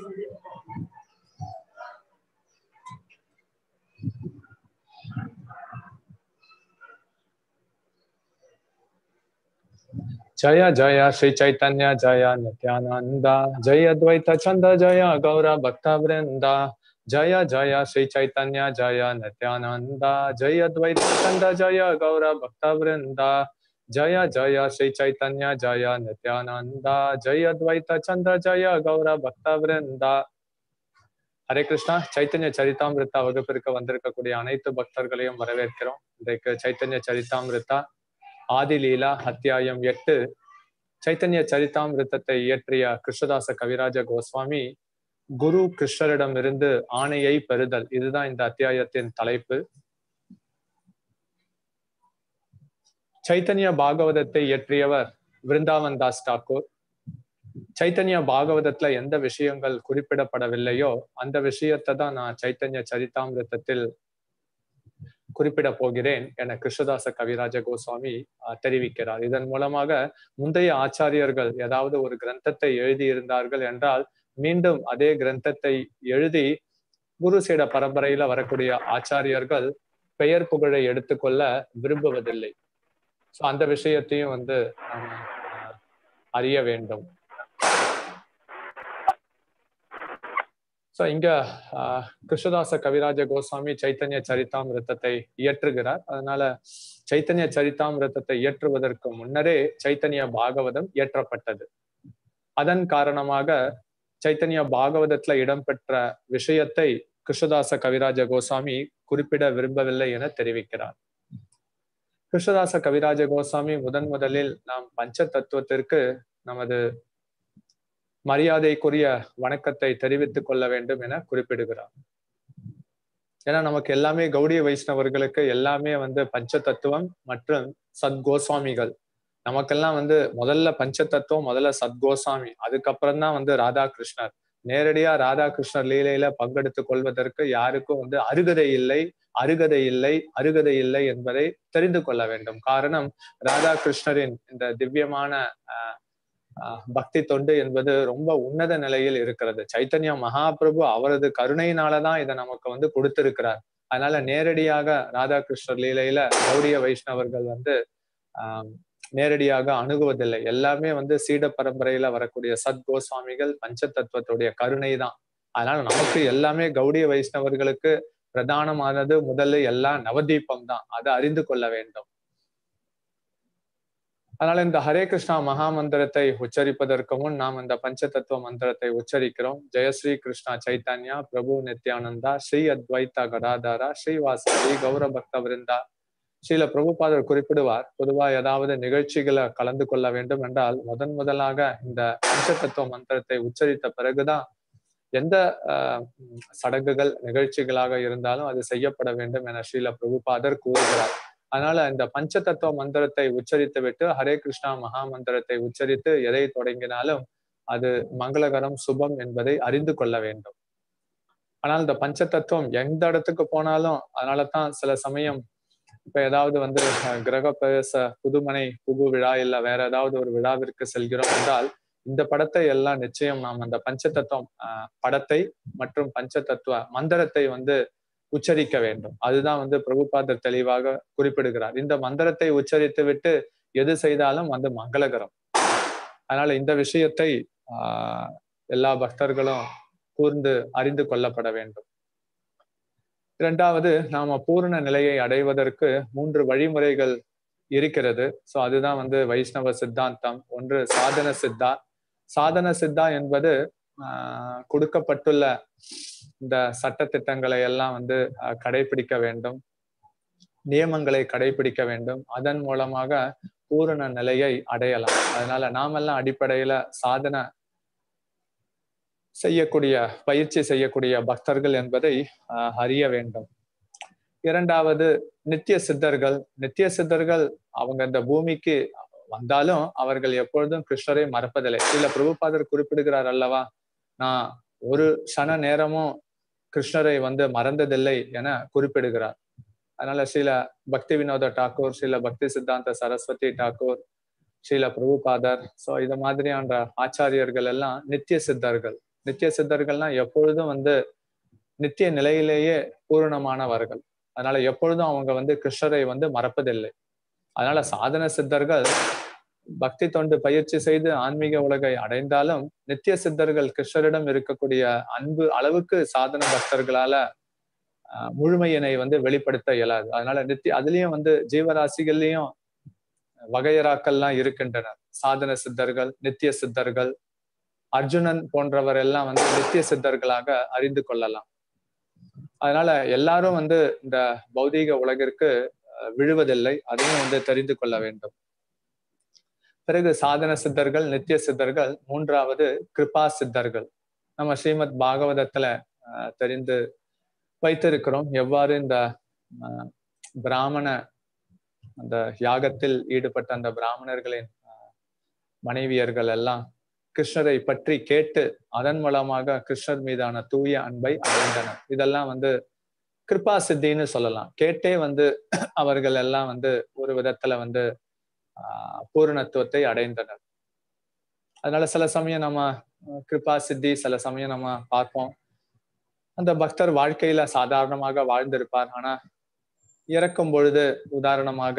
जय जय श्री चैतन्य जय नित्यानंद जय अद्वैत चंद जय गौर भक्त वृंद जय जय श्री चैतन्य जय नित्यानंद जय अद्वैत चंद जय गौर भक्त वृंद जय जय श्री चैतन्य जय नित्यानंद जय अद्वैत चंद जय गौर भक्त वृंद ஹரே கிருஷ்ணா சைத்தன்ய சரிதாமிருத்தா வகுப்பிற்கு வந்திருக்கக்கூடிய அனைத்து பக்தர்களையும் வரவேற்கிறோம் இன்றைக்கு சைத்தன்ய சரிதாமிருத்தா ஆதிலீலா அத்தியாயம் எட்டு சைத்தன்ய சரிதாமிருத்தத்தை இயற்றிய கிருஷ்ணதாச கவிராஜ கோஸ்வாமி குரு கிருஷ்ணரிடம் இருந்து ஆணையை பெறுதல் இதுதான் இந்த அத்தியாயத்தின் தலைப்பு சைத்தன்ய பாகவதத்தை இயற்றியவர் விருந்தாவன் தாஸ் டாக்கூர் சைத்தன்ய பாகவதத்துல எந்த விஷயங்கள் குறிப்பிடப்படவில்லையோ அந்த விஷயத்தை தான் நான் சைத்தன்ய சரிதாமிருத்தத்தில் குறிப்பிட போகிறேன் என கிருஷ்ணதாச கவிராஜ கோஸ்வாமி தெரிவிக்கிறார் இதன் மூலமாக முந்தைய ஆச்சாரியர்கள் ஏதாவது ஒரு கிரந்தத்தை எழுதியிருந்தார்கள் என்றால் மீண்டும் அதே கிரந்தத்தை எழுதி குரு சீட பரம்பரையில வரக்கூடிய ஆச்சாரியர்கள் பெயர் புகழை எடுத்துக்கொள்ள விரும்புவதில்லை ஸோ அந்த விஷயத்தையும் வந்து அறிய வேண்டும் ஸோ இங்க கிருஷ்ணதாச கவிராஜ கோஸ்வாமி சைத்தன்ய சரிதாமிரத்தத்தை இயற்றுகிறார் அதனால சைத்தன்ய சரிதாமிரத்தத்தை இயற்றுவதற்கு முன்னரே சைத்தன்ய பாகவதம் இயற்றப்பட்டது அதன் காரணமாக சைத்தன்ய பாகவதத்துல இடம்பெற்ற விஷயத்தை கிருஷ்ணதாச கவிராஜ கோஸ்வாமி குறிப்பிட விரும்பவில்லை என தெரிவிக்கிறார் கிருஷ்ணதாச கவிராஜ கோஸ்வாமி முதன் முதலில் நாம் பஞ்ச தத்துவத்திற்கு நமது மரியாதைக்குரிய வணக்கத்தை தெரிவித்துக் கொள்ள வேண்டும் என குறிப்பிடுகிறார் ஏன்னா நமக்கு எல்லாமே கௌடிய வைஷ்ணவர்களுக்கு எல்லாமே வந்து பஞ்ச தத்துவம் மற்றும் சத்கோஸ்வாமிகள் நமக்கெல்லாம் வந்து முதல்ல பஞ்ச தத்துவம் முதல்ல சத்கோசாமி அதுக்கப்புறம் தான் வந்து ராதாகிருஷ்ணர் நேரடியா ராதாகிருஷ்ணர் லீலையில பங்கெடுத்துக் கொள்வதற்கு யாருக்கும் வந்து அருகதை இல்லை அருகதை இல்லை அருகதை இல்லை என்பதை தெரிந்து கொள்ள வேண்டும் காரணம் ராதாகிருஷ்ணரின் இந்த திவ்யமான பக்தி தொண்டு என்பது ரொம்ப உன்னத நிலையில் இருக்கிறது சைத்தன்ய மகாபிரபு அவரது கருணையினாலதான் இதை நமக்கு வந்து கொடுத்திருக்கிறார் அதனால நேரடியாக ராதாகிருஷ்ணர் லீலையில கௌடிய வைஷ்ணவர்கள் வந்து ஆஹ் நேரடியாக அணுகுவதில்லை எல்லாமே வந்து சீட பரம்பரையில வரக்கூடிய சத் கோஸ்வாமிகள் பஞ்ச தத்துவத்துடைய கருணை தான் அதனால நமக்கு எல்லாமே கௌடிய வைஷ்ணவர்களுக்கு பிரதானமானது முதல்ல எல்லாம் நவதீபம் தான் அதை அறிந்து கொள்ள வேண்டும் அதனால இந்த ஹரே கிருஷ்ணா மகா மந்திரத்தை உச்சரிப்பதற்கு முன் நாம் இந்த பஞ்ச தத்துவ மந்திரத்தை உச்சரிக்கிறோம் ஜெயஸ்ரீ கிருஷ்ணா சைத்தன்யா பிரபு நித்யானந்தா ஸ்ரீ அத்வைதா கடாதாரா ஸ்ரீவாசவி கௌர பக்த விருந்தா ஸ்ரீல பிரபுபாதர் குறிப்பிடுவார் பொதுவா ஏதாவது நிகழ்ச்சிகளை கலந்து கொள்ள வேண்டும் என்றால் முதன் முதலாக இந்த பஞ்ச தத்துவ மந்திரத்தை உச்சரித்த பிறகுதான் எந்த சடங்குகள் நிகழ்ச்சிகளாக இருந்தாலும் அது செய்யப்பட வேண்டும் என ஸ்ரீல பிரபுபாதர் கூறுகிறார் அதனால இந்த பஞ்ச தத்துவ மந்திரத்தை உச்சரித்து விட்டு ஹரே கிருஷ்ணா மகா மந்திரத்தை உச்சரித்து எதை தொடங்கினாலும் அது மங்களகரம் சுபம் என்பதை அறிந்து கொள்ள வேண்டும் ஆனால் இந்த பஞ்ச தத்துவம் எந்த இடத்துக்கு போனாலும் அதனாலதான் சில சமயம் இப்ப ஏதாவது வந்து கிரக பிரவேச புதுமனை புது விழா இல்ல வேற ஏதாவது ஒரு விழாவிற்கு செல்கிறோம் என்றால் இந்த படத்தை எல்லாம் நிச்சயம் நாம் அந்த பஞ்ச தத்துவம் படத்தை மற்றும் பஞ்ச தத்துவ மந்திரத்தை வந்து உச்சரிக்க வேண்டும் அதுதான் வந்து பிரபுபாதர் தெளிவாக குறிப்பிடுகிறார் இந்த மந்திரத்தை உச்சரித்து விட்டு எது செய்தாலும் வந்து மங்களகரம் அதனால இந்த விஷயத்தை ஆஹ் எல்லா பக்தர்களும் கூர்ந்து அறிந்து கொள்ளப்பட வேண்டும் இரண்டாவது நாம பூர்ண நிலையை அடைவதற்கு மூன்று வழிமுறைகள் இருக்கிறது சோ அதுதான் வந்து வைஷ்ணவ சித்தாந்தம் ஒன்று சாதன சித்தா சாதன சித்தா என்பது ஆஹ் கொடுக்கப்பட்டுள்ள இந்த சட்ட திட்டங்களை எல்லாம் வந்து கடைபிடிக்க வேண்டும் நியமங்களை கடைபிடிக்க வேண்டும் அதன் மூலமாக பூரண நிலையை அடையலாம் அதனால நாமெல்லாம் அடிப்படையில சாதன செய்யக்கூடிய பயிற்சி செய்யக்கூடிய பக்தர்கள் என்பதை அறிய வேண்டும் இரண்டாவது நித்திய சித்தர்கள் நித்திய சித்தர்கள் அவங்க இந்த பூமிக்கு வந்தாலும் அவர்கள் எப்பொழுதும் கிருஷ்ணரை மறப்பதில்லை சில பிரபுபாதர் குறிப்பிடுகிறார் அல்லவா நான் ஒரு சன நேரமும் கிருஷ்ணரை வந்து மறந்ததில்லை என குறிப்பிடுகிறார் அதனால சில பக்தி வினோத டாக்கூர் சில பக்தி சித்தாந்த சரஸ்வதி டாக்கூர் ஸ்ரீல பிரபுபாதர் சோ இது மாதிரியான ஆச்சாரியர்கள் எல்லாம் நித்திய சித்தர்கள் நித்திய சித்தர்கள்னா எப்பொழுதும் வந்து நித்திய நிலையிலேயே பூரணமானவர்கள் அதனால எப்பொழுதும் அவங்க வந்து கிருஷ்ணரை வந்து மறப்பதில்லை அதனால சாதன சித்தர்கள் பக்தி தொண்டு பயிற்சி செய்து ஆன்மீக உலகை அடைந்தாலும் நித்திய சித்தர்கள் கிருஷ்ணரிடம் இருக்கக்கூடிய அன்பு அளவுக்கு சாதன பக்தர்களால முழுமையினை வந்து வெளிப்படுத்த இயலாது அதனால நித்திய அதுலயும் வந்து ஜீவராசிகள்லயும் வகையராக்கள்லாம் இருக்கின்றனர் சாதன சித்தர்கள் நித்திய சித்தர்கள் அர்ஜுனன் போன்றவர் எல்லாம் வந்து நித்திய சித்தர்களாக அறிந்து கொள்ளலாம் அதனால எல்லாரும் வந்து இந்த பௌதீக உலகிற்கு விழுவதில்லை அதையும் வந்து தெரிந்து கொள்ள வேண்டும் பிறகு சாதன சித்தர்கள் நித்திய சித்தர்கள் மூன்றாவது கிருபா சித்தர்கள் நம்ம ஸ்ரீமத் பாகவதத்துல தெரிந்து வைத்திருக்கிறோம் எவ்வாறு இந்த பிராமண அந்த யாகத்தில் ஈடுபட்ட அந்த பிராமணர்களின் மனைவியர்கள் எல்லாம் கிருஷ்ணரை பற்றி கேட்டு அதன் மூலமாக கிருஷ்ணர் மீதான தூய அன்பை அடைந்தனர் இதெல்லாம் வந்து கிருபா சித்தின்னு சொல்லலாம் கேட்டே வந்து அவர்கள் எல்லாம் வந்து ஒரு விதத்துல வந்து ஆஹ் பூரணத்துவத்தை அடைந்தனர் அதனால சில சமயம் நம்ம கிருபா சித்தி சில சமயம் நம்ம பார்ப்போம் அந்த பக்தர் வாழ்க்கையில சாதாரணமாக வாழ்ந்திருப்பார் ஆனா இறக்கும் பொழுது உதாரணமாக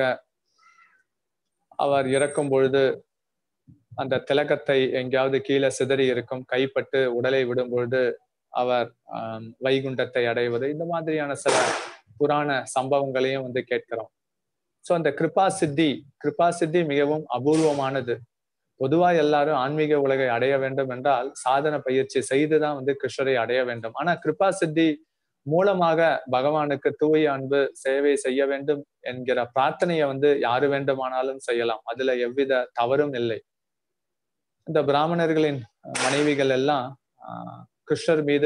அவர் இறக்கும் பொழுது அந்த திலகத்தை எங்கேயாவது கீழே சிதறி இருக்கும் கைப்பட்டு உடலை விடும் பொழுது அவர் வைகுண்டத்தை அடைவது இந்த மாதிரியான சில புராண சம்பவங்களையும் வந்து கேட்கிறோம் சோ அந்த கிருபா சித்தி கிருபா சித்தி மிகவும் அபூர்வமானது பொதுவா எல்லாரும் ஆன்மீக உலகை அடைய வேண்டும் என்றால் சாதன பயிற்சி செய்துதான் வந்து கிருஷ்ணரை அடைய வேண்டும் ஆனா கிருபா சித்தி மூலமாக பகவானுக்கு தூய அன்பு சேவை செய்ய வேண்டும் என்கிற பிரார்த்தனையை வந்து யாரு வேண்டுமானாலும் செய்யலாம் அதுல எவ்வித தவறும் இல்லை இந்த பிராமணர்களின் மனைவிகள் எல்லாம் கிருஷ்ணர் மீது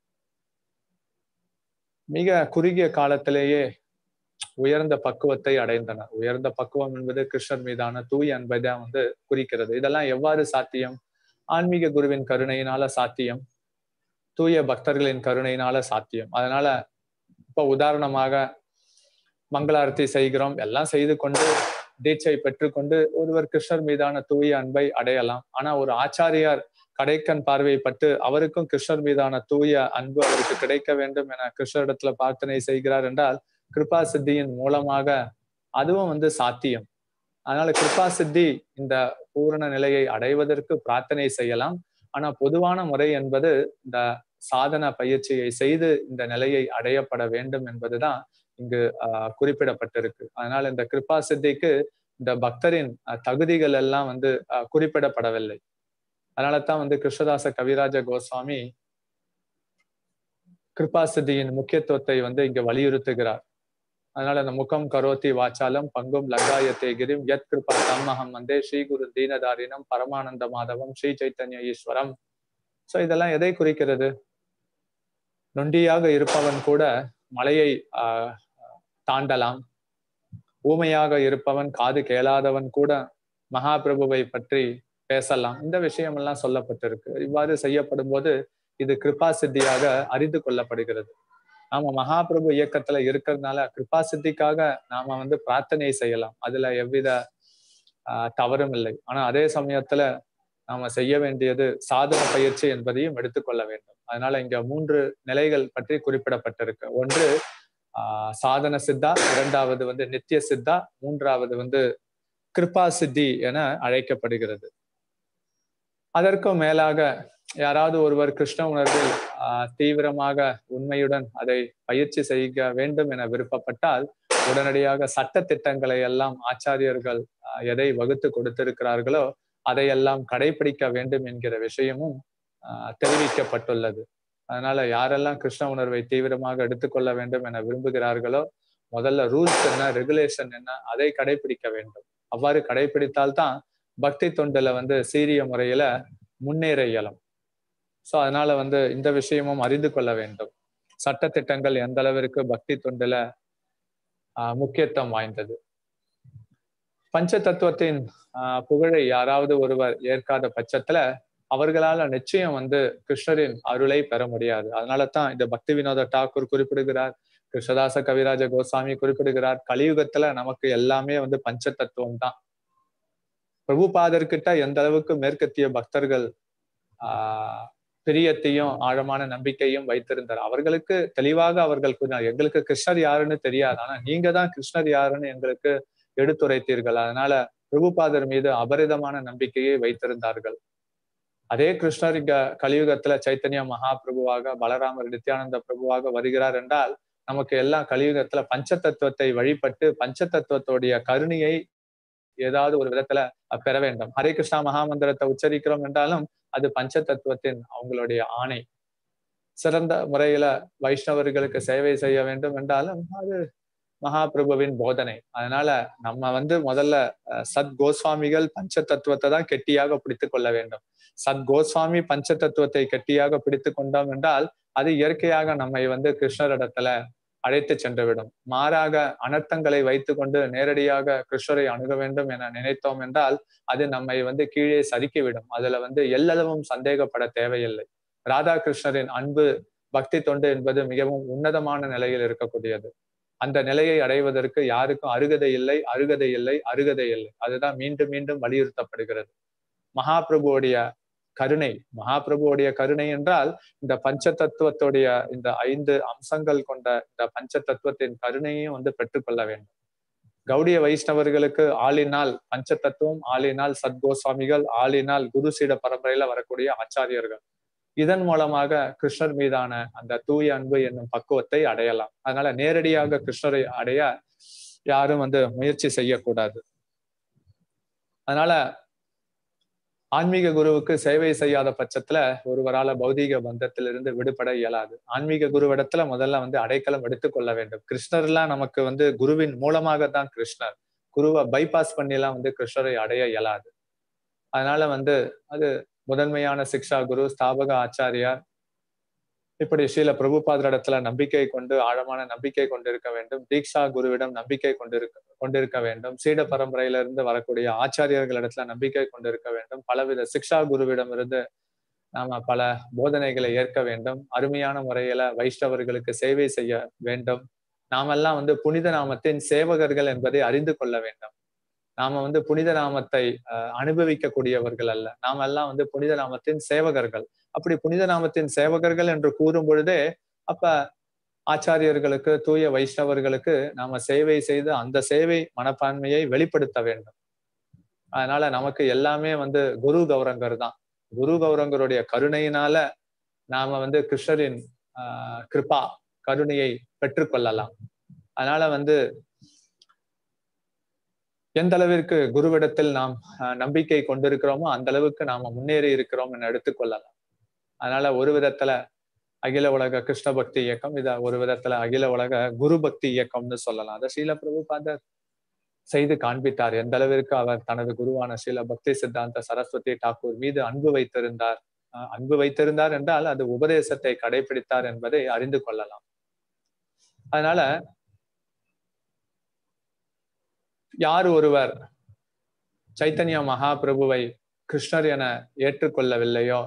மிக குறுகிய காலத்திலேயே உயர்ந்த பக்குவத்தை அடைந்தனர் உயர்ந்த பக்குவம் என்பது கிருஷ்ணர் மீதான தூய அன்பை தான் வந்து குறிக்கிறது இதெல்லாம் எவ்வாறு சாத்தியம் ஆன்மீக குருவின் கருணையினால சாத்தியம் தூய பக்தர்களின் கருணையினால சாத்தியம் அதனால இப்ப உதாரணமாக மங்களாரத்தி செய்கிறோம் எல்லாம் செய்து கொண்டு தீட்சை பெற்றுக்கொண்டு ஒருவர் கிருஷ்ணர் மீதான தூய அன்பை அடையலாம் ஆனா ஒரு ஆச்சாரியார் கடைக்கண் பார்வைப்பட்டு அவருக்கும் கிருஷ்ணர் மீதான தூய அன்பு அவருக்கு கிடைக்க வேண்டும் என கிருஷ்ணரிடத்துல பிரார்த்தனை செய்கிறார் என்றால் கிருபா சித்தியின் மூலமாக அதுவும் வந்து சாத்தியம் அதனால கிருபா சித்தி இந்த பூரண நிலையை அடைவதற்கு பிரார்த்தனை செய்யலாம் ஆனா பொதுவான முறை என்பது இந்த சாதன பயிற்சியை செய்து இந்த நிலையை அடையப்பட வேண்டும் என்பதுதான் இங்கு ஆஹ் குறிப்பிடப்பட்டிருக்கு அதனால இந்த கிருபா சித்திக்கு இந்த பக்தரின் தகுதிகள் எல்லாம் வந்து குறிப்பிடப்படவில்லை அதனால தான் வந்து கிருஷ்ணதாச கவிராஜ கோஸ்வாமி கிருபா சித்தியின் முக்கியத்துவத்தை வந்து இங்க வலியுறுத்துகிறார் அதனால அந்த முகம் கரோத்தி வாச்சாலம் பங்கும் லங்காயத்தே கிரிம் யத் கிருபா தம்மஹம் வந்தே ஸ்ரீ குரு தீனதாரினம் பரமானந்த மாதவம் ஸ்ரீ சைத்தன்ய ஈஸ்வரம் சோ இதெல்லாம் எதை குறிக்கிறது நொண்டியாக இருப்பவன் கூட மலையை ஆஹ் தாண்டலாம் ஊமையாக இருப்பவன் காது கேளாதவன் கூட மகாபிரபுவை பற்றி பேசலாம் இந்த விஷயம் எல்லாம் சொல்லப்பட்டிருக்கு இவ்வாறு செய்யப்படும் போது இது கிருபா சித்தியாக அறிந்து கொள்ளப்படுகிறது நாம மகாபிரபு இயக்கத்துல இருக்கிறதுனால கிருபா சித்திக்காக நாம வந்து பிரார்த்தனை செய்யலாம் அதுல எவ்வித ஆஹ் தவறும் இல்லை ஆனா அதே சமயத்துல நாம செய்ய வேண்டியது சாதன பயிற்சி என்பதையும் எடுத்துக்கொள்ள வேண்டும் அதனால இங்க மூன்று நிலைகள் பற்றி குறிப்பிடப்பட்டிருக்கு ஒன்று ஆஹ் சாதன சித்தா இரண்டாவது வந்து நித்திய சித்தா மூன்றாவது வந்து கிருபா சித்தி என அழைக்கப்படுகிறது அதற்கும் மேலாக யாராவது ஒருவர் கிருஷ்ண உணர்வில் ஆஹ் தீவிரமாக உண்மையுடன் அதை பயிற்சி செய்ய வேண்டும் என விருப்பப்பட்டால் உடனடியாக சட்ட திட்டங்களை எல்லாம் ஆச்சாரியர்கள் எதை வகுத்து கொடுத்திருக்கிறார்களோ அதையெல்லாம் கடைபிடிக்க வேண்டும் என்கிற விஷயமும் ஆஹ் தெரிவிக்கப்பட்டுள்ளது அதனால யாரெல்லாம் கிருஷ்ண உணர்வை தீவிரமாக எடுத்துக்கொள்ள வேண்டும் என விரும்புகிறார்களோ முதல்ல ரூல்ஸ் என்ன ரெகுலேஷன் என்ன அதை கடைபிடிக்க வேண்டும் அவ்வாறு கடைபிடித்தால்தான் பக்தி தொண்டுல வந்து சீரிய முறையில முன்னேற இயலும் ஸோ அதனால வந்து இந்த விஷயமும் அறிந்து கொள்ள வேண்டும் சட்ட திட்டங்கள் எந்த அளவிற்கு பக்தி தொண்டுல ஆஹ் முக்கியத்துவம் வாய்ந்தது பஞ்ச தத்துவத்தின் ஆஹ் புகழை யாராவது ஒருவர் ஏற்காத பட்சத்துல அவர்களால நிச்சயம் வந்து கிருஷ்ணரின் அருளை பெற முடியாது அதனால தான் இந்த பக்தி வினோத டாக்கூர் குறிப்பிடுகிறார் கிருஷ்ணதாச கவிராஜ கோஸ்வாமி குறிப்பிடுகிறார் கலியுகத்துல நமக்கு எல்லாமே வந்து பஞ்ச தத்துவம் தான் பிரபுபாதர்கிட்ட எந்த அளவுக்கு மேற்கத்திய பக்தர்கள் ஆஹ் பிரியத்தையும் ஆழமான நம்பிக்கையும் வைத்திருந்தார் அவர்களுக்கு தெளிவாக அவர்கள் கூறினார் எங்களுக்கு கிருஷ்ணர் யாருன்னு தெரியாது ஆனா நீங்க தான் கிருஷ்ணர் யாருன்னு எங்களுக்கு எடுத்துரைத்தீர்கள் அதனால பிரபுபாதர் மீது அபரிதமான நம்பிக்கையை வைத்திருந்தார்கள் அதே கிருஷ்ணர் இங்க கலியுகத்துல சைத்தன்ய மகாபிரபுவாக பலராமர் நித்யானந்த பிரபுவாக வருகிறார் என்றால் நமக்கு எல்லாம் கலியுகத்துல பஞ்ச தத்துவத்தை வழிபட்டு பஞ்ச தத்துவத்துடைய கருணையை ஏதாவது ஒரு விதத்துல பெற வேண்டும் ஹரே கிருஷ்ணா மகாமந்திரத்தை உச்சரிக்கிறோம் என்றாலும் அது பஞ்ச தத்துவத்தின் அவங்களுடைய ஆணை சிறந்த முறையில வைஷ்ணவர்களுக்கு சேவை செய்ய வேண்டும் என்றாலும் அது மகாபிரபுவின் போதனை அதனால நம்ம வந்து முதல்ல சத் கோஸ்வாமிகள் பஞ்ச தத்துவத்தை தான் கெட்டியாக பிடித்து கொள்ள வேண்டும் சத் கோஸ்வாமி பஞ்ச தத்துவத்தை கெட்டியாக பிடித்து கொண்டோம் என்றால் அது இயற்கையாக நம்மை வந்து கிருஷ்ணரிடத்துல அழைத்து சென்றுவிடும் மாறாக அனர்த்தங்களை வைத்துக்கொண்டு நேரடியாக கிருஷ்ணரை அணுக வேண்டும் என நினைத்தோம் என்றால் அது நம்மை வந்து கீழே சறுக்கிவிடும் அதுல வந்து எல்லளவும் சந்தேகப்பட தேவையில்லை ராதாகிருஷ்ணரின் அன்பு பக்தி தொண்டு என்பது மிகவும் உன்னதமான நிலையில் இருக்கக்கூடியது அந்த நிலையை அடைவதற்கு யாருக்கும் அருகதை இல்லை அருகதை இல்லை அருகதை இல்லை அதுதான் மீண்டும் மீண்டும் வலியுறுத்தப்படுகிறது மகாபிரபுவோடைய கருணை மகாபிரபுவோடைய கருணை என்றால் இந்த பஞ்ச தத்துவத்துடைய இந்த ஐந்து அம்சங்கள் கொண்ட இந்த பஞ்ச தத்துவத்தின் கருணையும் வந்து பெற்றுக்கொள்ள வேண்டும் கௌடிய வைஷ்ணவர்களுக்கு ஆளினால் பஞ்ச தத்துவம் ஆளினால் சத்கோஸ்வாமிகள் ஆளினால் குரு சீட பரம்பரையில வரக்கூடிய ஆச்சாரியர்கள் இதன் மூலமாக கிருஷ்ணர் மீதான அந்த தூய அன்பு என்னும் பக்குவத்தை அடையலாம் அதனால நேரடியாக கிருஷ்ணரை அடைய யாரும் வந்து முயற்சி செய்யக்கூடாது அதனால ஆன்மீக குருவுக்கு சேவை செய்யாத பட்சத்துல ஒருவரால பௌதீக பந்தத்திலிருந்து விடுபட இயலாது ஆன்மீக குருவிடத்துல முதல்ல வந்து அடைக்கலம் எடுத்துக்கொள்ள வேண்டும் கிருஷ்ணர்லாம் நமக்கு வந்து குருவின் மூலமாக தான் கிருஷ்ணர் குருவை பைபாஸ் பண்ணிலாம் வந்து கிருஷ்ணரை அடைய இயலாது அதனால வந்து அது முதன்மையான சிக்ஷா குரு ஸ்தாபக ஆச்சாரியார் இப்படி ஸ்ரீல பிரபுபாதரிடத்துல நம்பிக்கை கொண்டு ஆழமான நம்பிக்கை கொண்டிருக்க வேண்டும் தீக்ஷா குருவிடம் நம்பிக்கை கொண்டிருக்க கொண்டிருக்க வேண்டும் சீட பரம்பரையிலிருந்து வரக்கூடிய ஆச்சாரியர்களிடத்துல நம்பிக்கை கொண்டிருக்க வேண்டும் பலவித சிக்ஷா குருவிடம் இருந்து நாம பல போதனைகளை ஏற்க வேண்டும் அருமையான முறையில வைஷ்ணவர்களுக்கு சேவை செய்ய வேண்டும் நாமெல்லாம் வந்து புனித நாமத்தின் சேவகர்கள் என்பதை அறிந்து கொள்ள வேண்டும் நாம வந்து புனித நாமத்தை அனுபவிக்கக்கூடியவர்கள் அல்ல நாம எல்லாம் வந்து புனித நாமத்தின் சேவகர்கள் அப்படி புனித நாமத்தின் சேவகர்கள் என்று கூறும் பொழுதே அப்ப ஆச்சாரியர்களுக்கு தூய வைஷ்ணவர்களுக்கு நாம சேவை செய்து அந்த சேவை மனப்பான்மையை வெளிப்படுத்த வேண்டும் அதனால நமக்கு எல்லாமே வந்து குரு கௌரங்கர் தான் குரு கௌரங்கருடைய கருணையினால நாம வந்து கிருஷ்ணரின் ஆஹ் கிருபா கருணையை பெற்றுக்கொள்ளலாம் அதனால வந்து எந்த அளவிற்கு குருவிடத்தில் நாம் நம்பிக்கை கொண்டிருக்கிறோமோ அந்த அளவுக்கு நாம முன்னேறி இருக்கிறோம் என எடுத்துக்கொள்ளலாம் அதனால ஒரு விதத்துல அகில உலக கிருஷ்ண பக்தி இயக்கம் இத ஒரு விதத்துல அகில உலக குரு பக்தி இயக்கம்னு சொல்லலாம் அதை ஸ்ரீல பிரபுபாதர் செய்து காண்பித்தார் எந்த அளவிற்கு அவர் தனது குருவான ஸ்ரீல பக்தி சித்தாந்த சரஸ்வதி டாக்கூர் மீது அன்பு வைத்திருந்தார் அன்பு வைத்திருந்தார் என்றால் அது உபதேசத்தை கடைபிடித்தார் என்பதை அறிந்து கொள்ளலாம் அதனால யார் ஒருவர் சைத்தன்ய மகாபிரபுவை கிருஷ்ணர் என ஏற்றுக்கொள்ளவில்லையோ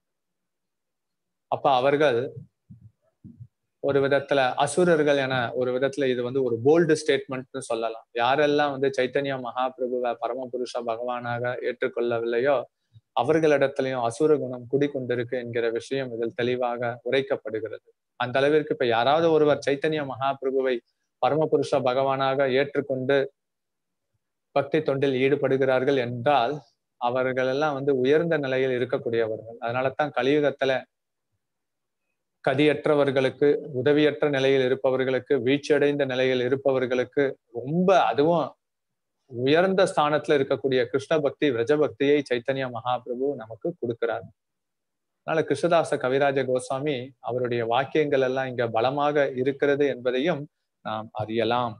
அப்ப அவர்கள் ஒரு விதத்துல அசுரர்கள் என ஒரு விதத்துல இது வந்து ஒரு போல்டு ஸ்டேட்மெண்ட்னு சொல்லலாம் யாரெல்லாம் வந்து சைத்தன்ய மகாபிரபுவை பரமபுருஷ பகவானாக ஏற்றுக்கொள்ளவில்லையோ அவர்களிடத்திலையும் அசுர குணம் குடிக்கொண்டிருக்கு என்கிற விஷயம் இதில் தெளிவாக உரைக்கப்படுகிறது அந்த அளவிற்கு இப்ப யாராவது ஒருவர் சைத்தன்ய மகாபிரபுவை பரமபுருஷ பகவானாக ஏற்றுக்கொண்டு பக்தி தொண்டில் ஈடுபடுகிறார்கள் என்றால் அவர்கள் எல்லாம் வந்து உயர்ந்த நிலையில் இருக்கக்கூடியவர்கள் அதனால தான் கலியுகத்துல கதியற்றவர்களுக்கு உதவியற்ற நிலையில் இருப்பவர்களுக்கு வீழ்ச்சியடைந்த நிலையில் இருப்பவர்களுக்கு ரொம்ப அதுவும் உயர்ந்த ஸ்தானத்துல இருக்கக்கூடிய கிருஷ்ண பக்தி விரஜ பக்தியை சைத்தன்ய மகாபிரபு நமக்கு கொடுக்கிறார் அதனால கிருஷ்ணதாச கவிராஜ கோஸ்வாமி அவருடைய வாக்கியங்கள் எல்லாம் இங்க பலமாக இருக்கிறது என்பதையும் நாம் அறியலாம்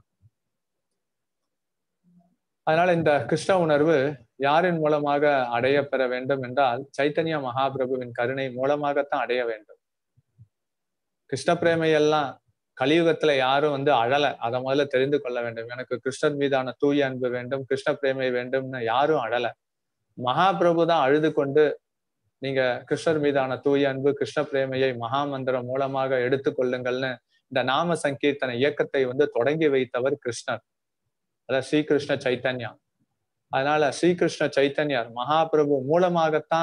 அதனால இந்த கிருஷ்ண உணர்வு யாரின் மூலமாக அடைய பெற வேண்டும் என்றால் சைத்தன்ய மகாபிரபுவின் கருணை மூலமாகத்தான் அடைய வேண்டும் கிருஷ்ண பிரேமை எல்லாம் கலியுகத்துல யாரும் வந்து அழல அதை முதல்ல தெரிந்து கொள்ள வேண்டும் எனக்கு கிருஷ்ணர் மீதான தூய அன்பு வேண்டும் கிருஷ்ண பிரேமை வேண்டும்னு யாரும் அழல மகாபிரபு தான் அழுது கொண்டு நீங்க கிருஷ்ணர் மீதான தூய அன்பு கிருஷ்ண பிரேமையை மகாமந்திரம் மூலமாக எடுத்துக்கொள்ளுங்கள்னு இந்த நாம சங்கீர்த்தன இயக்கத்தை வந்து தொடங்கி வைத்தவர் கிருஷ்ணர் அதான் ஸ்ரீகிருஷ்ண சைத்தன்யா அதனால ஸ்ரீகிருஷ்ண சைத்தன்யர் மகாபிரபு மூலமாகத்தான்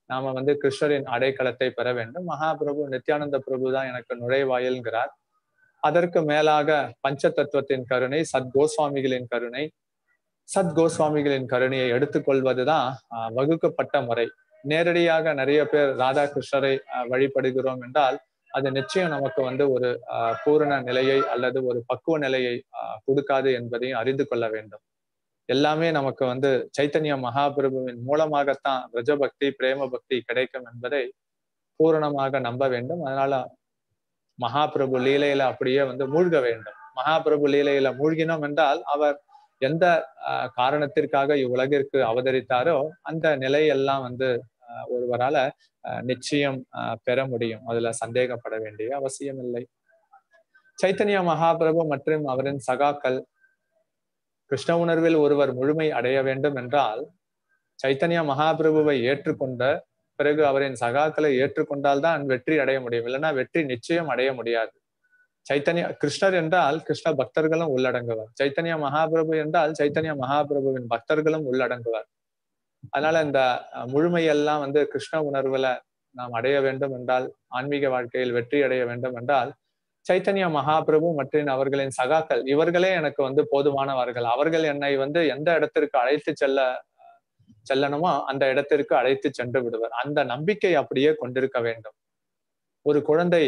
நாம வந்து கிருஷ்ணரின் அடைக்கலத்தை பெற வேண்டும் மகாபிரபு நித்யானந்த பிரபு தான் எனக்கு நுழைவாயில்கிறார் அதற்கு மேலாக பஞ்ச தத்துவத்தின் கருணை சத் கோஸ்வாமிகளின் கருணை சத் கோஸ்வாமிகளின் கருணையை எடுத்துக்கொள்வதுதான் ஆஹ் வகுக்கப்பட்ட முறை நேரடியாக நிறைய பேர் ராதாகிருஷ்ணரை ஆஹ் வழிபடுகிறோம் என்றால் அது நிச்சயம் நமக்கு வந்து ஒரு ஆஹ் பூரண நிலையை அல்லது ஒரு பக்குவ நிலையை ஆஹ் கொடுக்காது என்பதையும் அறிந்து கொள்ள வேண்டும் எல்லாமே நமக்கு வந்து சைத்தன்ய மகாபிரபுவின் மூலமாகத்தான் ரஜபக்தி பிரேம பக்தி கிடைக்கும் என்பதை பூரணமாக நம்ப வேண்டும் அதனால மகாபிரபு லீலையில அப்படியே வந்து மூழ்க வேண்டும் மகாபிரபு லீலையில மூழ்கினோம் என்றால் அவர் எந்த ஆஹ் காரணத்திற்காக இவ்வுலகிற்கு அவதரித்தாரோ அந்த நிலையெல்லாம் வந்து ஆஹ் ஒருவரால ஆஹ் நிச்சயம் ஆஹ் பெற முடியும் அதுல சந்தேகப்பட வேண்டிய அவசியம் இல்லை சைத்தன்ய மகாபிரபு மற்றும் அவரின் சகாக்கள் கிருஷ்ண உணர்வில் ஒருவர் முழுமை அடைய வேண்டும் என்றால் சைத்தன்ய மகாபிரபுவை ஏற்றுக்கொண்ட பிறகு அவரின் சகாக்களை ஏற்றுக்கொண்டால்தான் வெற்றி அடைய முடியும் இல்லைன்னா வெற்றி நிச்சயம் அடைய முடியாது சைத்தன்ய கிருஷ்ணர் என்றால் கிருஷ்ண பக்தர்களும் உள்ளடங்குவார் சைத்தன்ய மகாபிரபு என்றால் சைத்தன்ய மகாபிரபுவின் பக்தர்களும் உள்ளடங்குவார் அதனால இந்த முழுமையெல்லாம் வந்து கிருஷ்ண உணர்வுல நாம் அடைய வேண்டும் என்றால் ஆன்மீக வாழ்க்கையில் வெற்றி அடைய வேண்டும் என்றால் சைத்தன்ய மகாபிரபு மற்றும் அவர்களின் சகாக்கள் இவர்களே எனக்கு வந்து போதுமானவர்கள் அவர்கள் என்னை வந்து எந்த இடத்திற்கு அழைத்து செல்ல செல்லணுமோ அந்த இடத்திற்கு அழைத்து சென்று விடுவர் அந்த நம்பிக்கை அப்படியே கொண்டிருக்க வேண்டும் ஒரு குழந்தை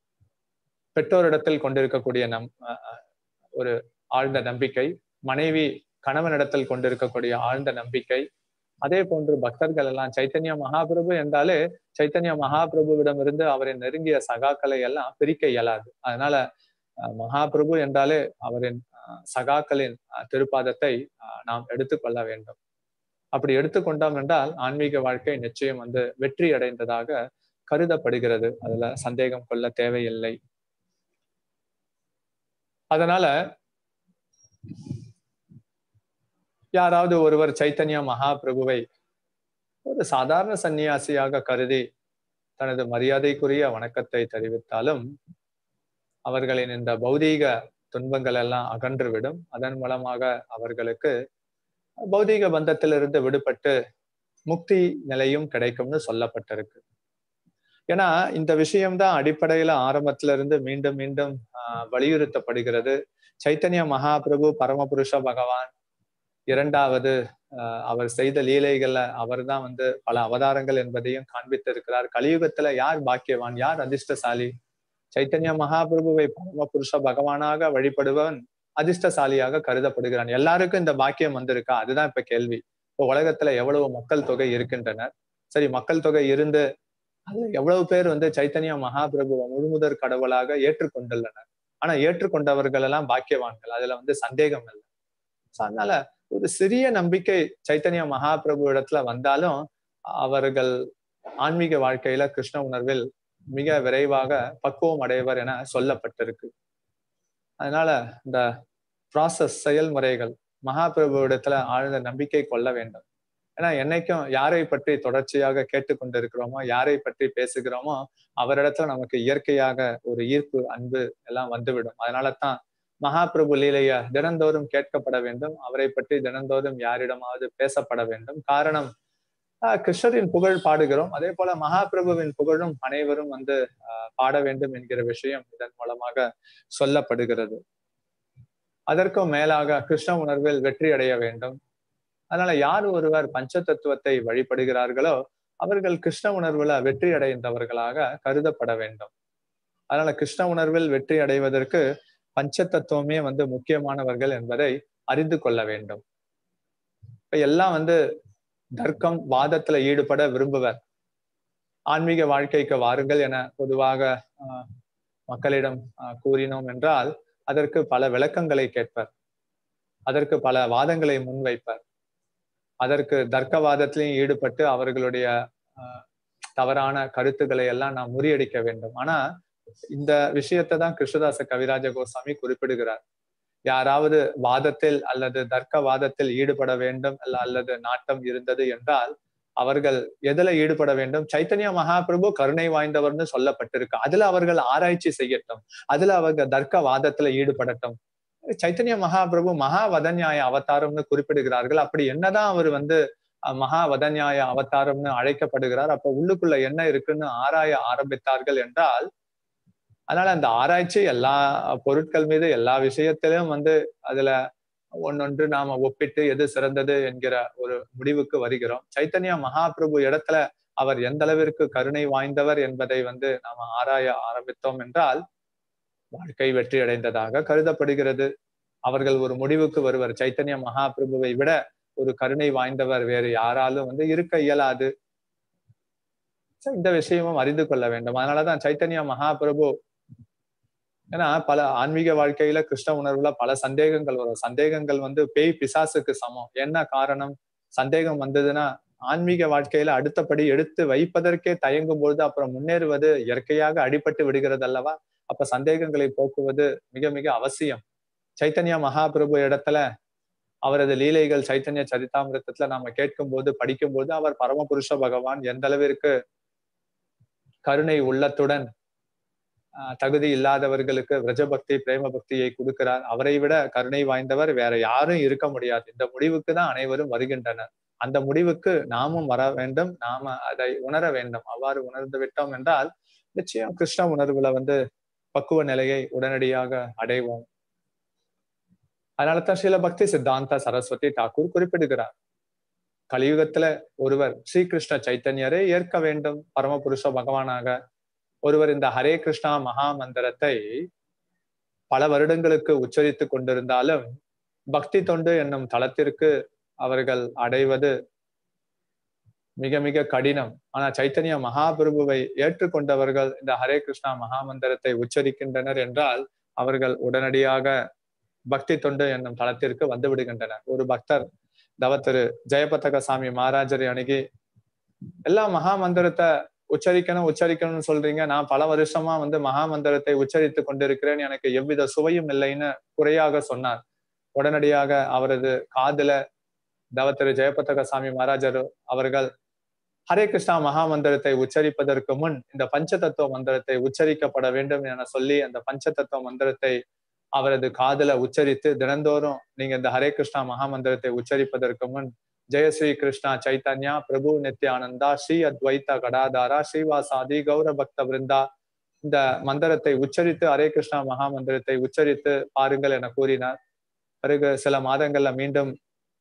பெற்றோரிடத்தில் கொண்டிருக்கக்கூடிய நம் ஒரு ஆழ்ந்த நம்பிக்கை மனைவி கணவனிடத்தில் கொண்டிருக்கக்கூடிய ஆழ்ந்த நம்பிக்கை அதே போன்று பக்தர்கள் எல்லாம் சைத்தன்ய மகாபிரபு என்றாலே சைத்தன்ய மகாபிரபுவிடமிருந்து அவரின் நெருங்கிய சகாக்களை எல்லாம் பிரிக்க இயலாது அதனால மகாபிரபு என்றாலே அவரின் சகாக்களின் திருப்பாதத்தை நாம் எடுத்துக்கொள்ள வேண்டும் அப்படி எடுத்துக்கொண்டோம் என்றால் ஆன்மீக வாழ்க்கை நிச்சயம் வந்து வெற்றி அடைந்ததாக கருதப்படுகிறது அதுல சந்தேகம் கொள்ள தேவையில்லை அதனால யாராவது ஒருவர் சைத்தன்ய மகாபிரபுவை ஒரு சாதாரண சன்னியாசியாக கருதி தனது மரியாதைக்குரிய வணக்கத்தை தெரிவித்தாலும் அவர்களின் இந்த பௌதீக துன்பங்கள் எல்லாம் அகன்றுவிடும் அதன் மூலமாக அவர்களுக்கு பௌதீக பந்தத்திலிருந்து விடுபட்டு முக்தி நிலையும் கிடைக்கும்னு சொல்லப்பட்டிருக்கு ஏன்னா இந்த விஷயம்தான் அடிப்படையில ஆரம்பத்துல இருந்து மீண்டும் மீண்டும் ஆஹ் வலியுறுத்தப்படுகிறது சைத்தன்ய மகாபிரபு பரமபுருஷ பகவான் இரண்டாவது அவர் செய்த லீலைகள்ல அவர் தான் வந்து பல அவதாரங்கள் என்பதையும் காண்பித்திருக்கிறார் கலியுகத்துல யார் பாக்கியவான் யார் அதிர்ஷ்டசாலி சைத்தன்ய மகாபிரபுவை பரமபுருஷ பகவானாக வழிபடுவன் அதிர்ஷ்டசாலியாக கருதப்படுகிறான் எல்லாருக்கும் இந்த பாக்கியம் வந்திருக்கா அதுதான் இப்ப கேள்வி இப்போ உலகத்துல எவ்வளவு மக்கள் தொகை இருக்கின்றனர் சரி மக்கள் தொகை இருந்து அதுல எவ்வளவு பேர் வந்து சைத்தன்ய மகாபிரபுவை முழுமுதற் கடவுளாக ஏற்றுக்கொண்டுள்ளனர் ஆனா ஏற்றுக்கொண்டவர்கள் எல்லாம் பாக்கியவான்கள் அதுல வந்து சந்தேகம் இல்லை அதனால ஒரு சிறிய நம்பிக்கை சைத்தன்ய மகாபிரபு இடத்துல வந்தாலும் அவர்கள் ஆன்மீக வாழ்க்கையில கிருஷ்ண உணர்வில் மிக விரைவாக பக்குவம் அடைவர் என சொல்லப்பட்டிருக்கு அதனால இந்த ப்ராசஸ் செயல்முறைகள் மகாபிரபு இடத்துல ஆழ்ந்த நம்பிக்கை கொள்ள வேண்டும் ஏன்னா என்னைக்கும் யாரை பற்றி தொடர்ச்சியாக கேட்டுக்கொண்டிருக்கிறோமோ யாரை பற்றி பேசுகிறோமோ அவரிடத்துல நமக்கு இயற்கையாக ஒரு ஈர்ப்பு அன்பு எல்லாம் வந்துவிடும் அதனால தான் மகாபிரபு லீலைய தினந்தோறும் கேட்கப்பட வேண்டும் அவரை பற்றி தினந்தோறும் யாரிடமாவது பேசப்பட வேண்டும் காரணம் கிருஷ்ணரின் புகழ் பாடுகிறோம் அதே போல மகாபிரபுவின் புகழும் அனைவரும் வந்து பாட வேண்டும் என்கிற விஷயம் இதன் மூலமாக சொல்லப்படுகிறது அதற்கும் மேலாக கிருஷ்ண உணர்வில் வெற்றி அடைய வேண்டும் அதனால யார் ஒருவர் பஞ்ச தத்துவத்தை வழிபடுகிறார்களோ அவர்கள் கிருஷ்ண உணர்வுல வெற்றி அடைந்தவர்களாக கருதப்பட வேண்டும் அதனால கிருஷ்ண உணர்வில் வெற்றி அடைவதற்கு பஞ்ச தத்துவமே வந்து முக்கியமானவர்கள் என்பதை அறிந்து கொள்ள வேண்டும் இப்ப எல்லாம் வந்து தர்க்கம் வாதத்துல ஈடுபட விரும்புவர் ஆன்மீக வாழ்க்கைக்கு வாருங்கள் என பொதுவாக மக்களிடம் கூறினோம் என்றால் அதற்கு பல விளக்கங்களை கேட்பர் அதற்கு பல வாதங்களை முன்வைப்பர் அதற்கு தர்க்கவாதத்திலையும் ஈடுபட்டு அவர்களுடைய தவறான கருத்துக்களை எல்லாம் நாம் முறியடிக்க வேண்டும் ஆனா இந்த விஷயத்தை தான் கிருஷ்ணதாச கவிராஜ கோசாமி குறிப்பிடுகிறார் யாராவது வாதத்தில் அல்லது தர்க்கவாதத்தில் ஈடுபட வேண்டும் அல்ல அல்லது நாட்டம் இருந்தது என்றால் அவர்கள் எதுல ஈடுபட வேண்டும் சைத்தன்ய மகாபிரபு கருணை வாய்ந்தவர்னு சொல்லப்பட்டிருக்கு அதுல அவர்கள் ஆராய்ச்சி செய்யட்டும் அதுல அவர்கள் தர்க்கவாதத்துல ஈடுபடட்டும் சைத்தன்ய மகாபிரபு மகா வதன்யாய அவதாரம்னு குறிப்பிடுகிறார்கள் அப்படி என்னதான் அவர் வந்து அஹ், மகா வதன்யாய அவதாரம்னு அழைக்கப்படுகிறார் அப்ப உள்ளுக்குள்ள என்ன இருக்குன்னு ஆராய ஆரம்பித்தார்கள் என்றால் அதனால அந்த ஆராய்ச்சி எல்லா பொருட்கள் மீது எல்லா விஷயத்திலும் வந்து அதுல ஒன்னொன்று நாம ஒப்பிட்டு எது சிறந்தது என்கிற ஒரு முடிவுக்கு வருகிறோம் சைத்தன்யா மகாபிரபு இடத்துல அவர் எந்த அளவிற்கு கருணை வாய்ந்தவர் என்பதை வந்து நாம ஆராய ஆரம்பித்தோம் என்றால் வாழ்க்கை வெற்றி அடைந்ததாக கருதப்படுகிறது அவர்கள் ஒரு முடிவுக்கு வருவர் சைத்தன்ய மகாபிரபுவை விட ஒரு கருணை வாய்ந்தவர் வேறு யாராலும் வந்து இருக்க இயலாது So, இந்த விஷயமும் அறிந்து கொள்ள வேண்டும் அதனாலதான் சைத்தன்ய மகாபிரபு ஏன்னா பல ஆன்மீக வாழ்க்கையில கிருஷ்ண உணர்வுல பல சந்தேகங்கள் வரும் சந்தேகங்கள் வந்து பேய் பிசாசுக்கு சமம் என்ன காரணம் சந்தேகம் வந்ததுன்னா ஆன்மீக வாழ்க்கையில அடுத்தபடி எடுத்து வைப்பதற்கே தயங்கும் பொழுது அப்புறம் முன்னேறுவது இயற்கையாக அடிபட்டு விடுகிறது அல்லவா அப்ப சந்தேகங்களை போக்குவது மிக மிக அவசியம் சைத்தன்யா மகாபிரபு இடத்துல அவரது லீலைகள் சைத்தன்ய சரிதாமிரத்துல நாம கேட்கும் போது படிக்கும் போது அவர் பரமபுருஷ பகவான் எந்த அளவிற்கு கருணை உள்ளத்துடன் ஆஹ், தகுதி இல்லாதவர்களுக்கு விரஜபக்தி பிரேம பக்தியை கொடுக்கிறார் அவரை விட கருணை வாய்ந்தவர் வேற யாரும் இருக்க முடியாது இந்த முடிவுக்கு தான் அனைவரும் வருகின்றனர் அந்த முடிவுக்கு நாமும் வர வேண்டும் நாம அதை உணர வேண்டும் அவ்வாறு உணர்ந்து விட்டோம் என்றால் நிச்சயம் கிருஷ்ண உணர்வுல வந்து பக்குவ நிலையை உடனடியாக அடைவோம் அதனாலதான் ஸ்ரீல பக்தி சித்தாந்த சரஸ்வதி தாக்கூர் குறிப்பிடுகிறார் கலியுகத்துல ஒருவர் ஸ்ரீகிருஷ்ண சைத்தன்யரை ஏற்க வேண்டும் பரமபுருஷ பகவானாக ஒருவர் இந்த ஹரே கிருஷ்ணா மகா மந்திரத்தை பல வருடங்களுக்கு உச்சரித்து கொண்டிருந்தாலும் பக்தி தொண்டு என்னும் தளத்திற்கு அவர்கள் அடைவது மிக மிக கடினம் ஆனா சைத்தன்ய மகாபிரபுவை ஏற்றுக்கொண்டவர்கள் இந்த ஹரே கிருஷ்ணா மகா மந்திரத்தை உச்சரிக்கின்றனர் என்றால் அவர்கள் உடனடியாக பக்தி தொண்டு என்னும் தளத்திற்கு வந்து விடுகின்றனர் ஒரு பக்தர் தவ திரு ஜெயபதக சாமி மகாராஜரை அணுகி எல்லா மகா மந்திரத்தை உச்சரிக்கணும் உச்சரிக்கணும்னு சொல்றீங்க நான் பல வருஷமா வந்து மகா மந்திரத்தை உச்சரித்து கொண்டிருக்கிறேன் எனக்கு எவ்வித சுவையும் இல்லைன்னு குறையாக சொன்னார் உடனடியாக அவரது காதுல தவ திரு ஜெயபதக சாமி மகாராஜர் அவர்கள் ஹரே கிருஷ்ணா மகா மந்திரத்தை உச்சரிப்பதற்கு முன் இந்த பஞ்சதத்துவ மந்திரத்தை உச்சரிக்கப்பட வேண்டும் என சொல்லி அந்த பஞ்சதத்துவ மந்திரத்தை அவரது காதுல உச்சரித்து தினந்தோறும் நீங்க இந்த ஹரே கிருஷ்ணா மகா மந்திரத்தை உச்சரிப்பதற்கு முன் ஜெய ஸ்ரீ கிருஷ்ணா சைத்தன்யா பிரபு நித்யானந்தா ஸ்ரீ அத்வைத கடாதாரா ஸ்ரீவாசாதி கௌர பக்த விருந்தா இந்த மந்திரத்தை உச்சரித்து ஹரே கிருஷ்ணா மகா மந்திரத்தை உச்சரித்து பாருங்கள் என கூறினார் பிறகு சில மாதங்கள்ல மீண்டும்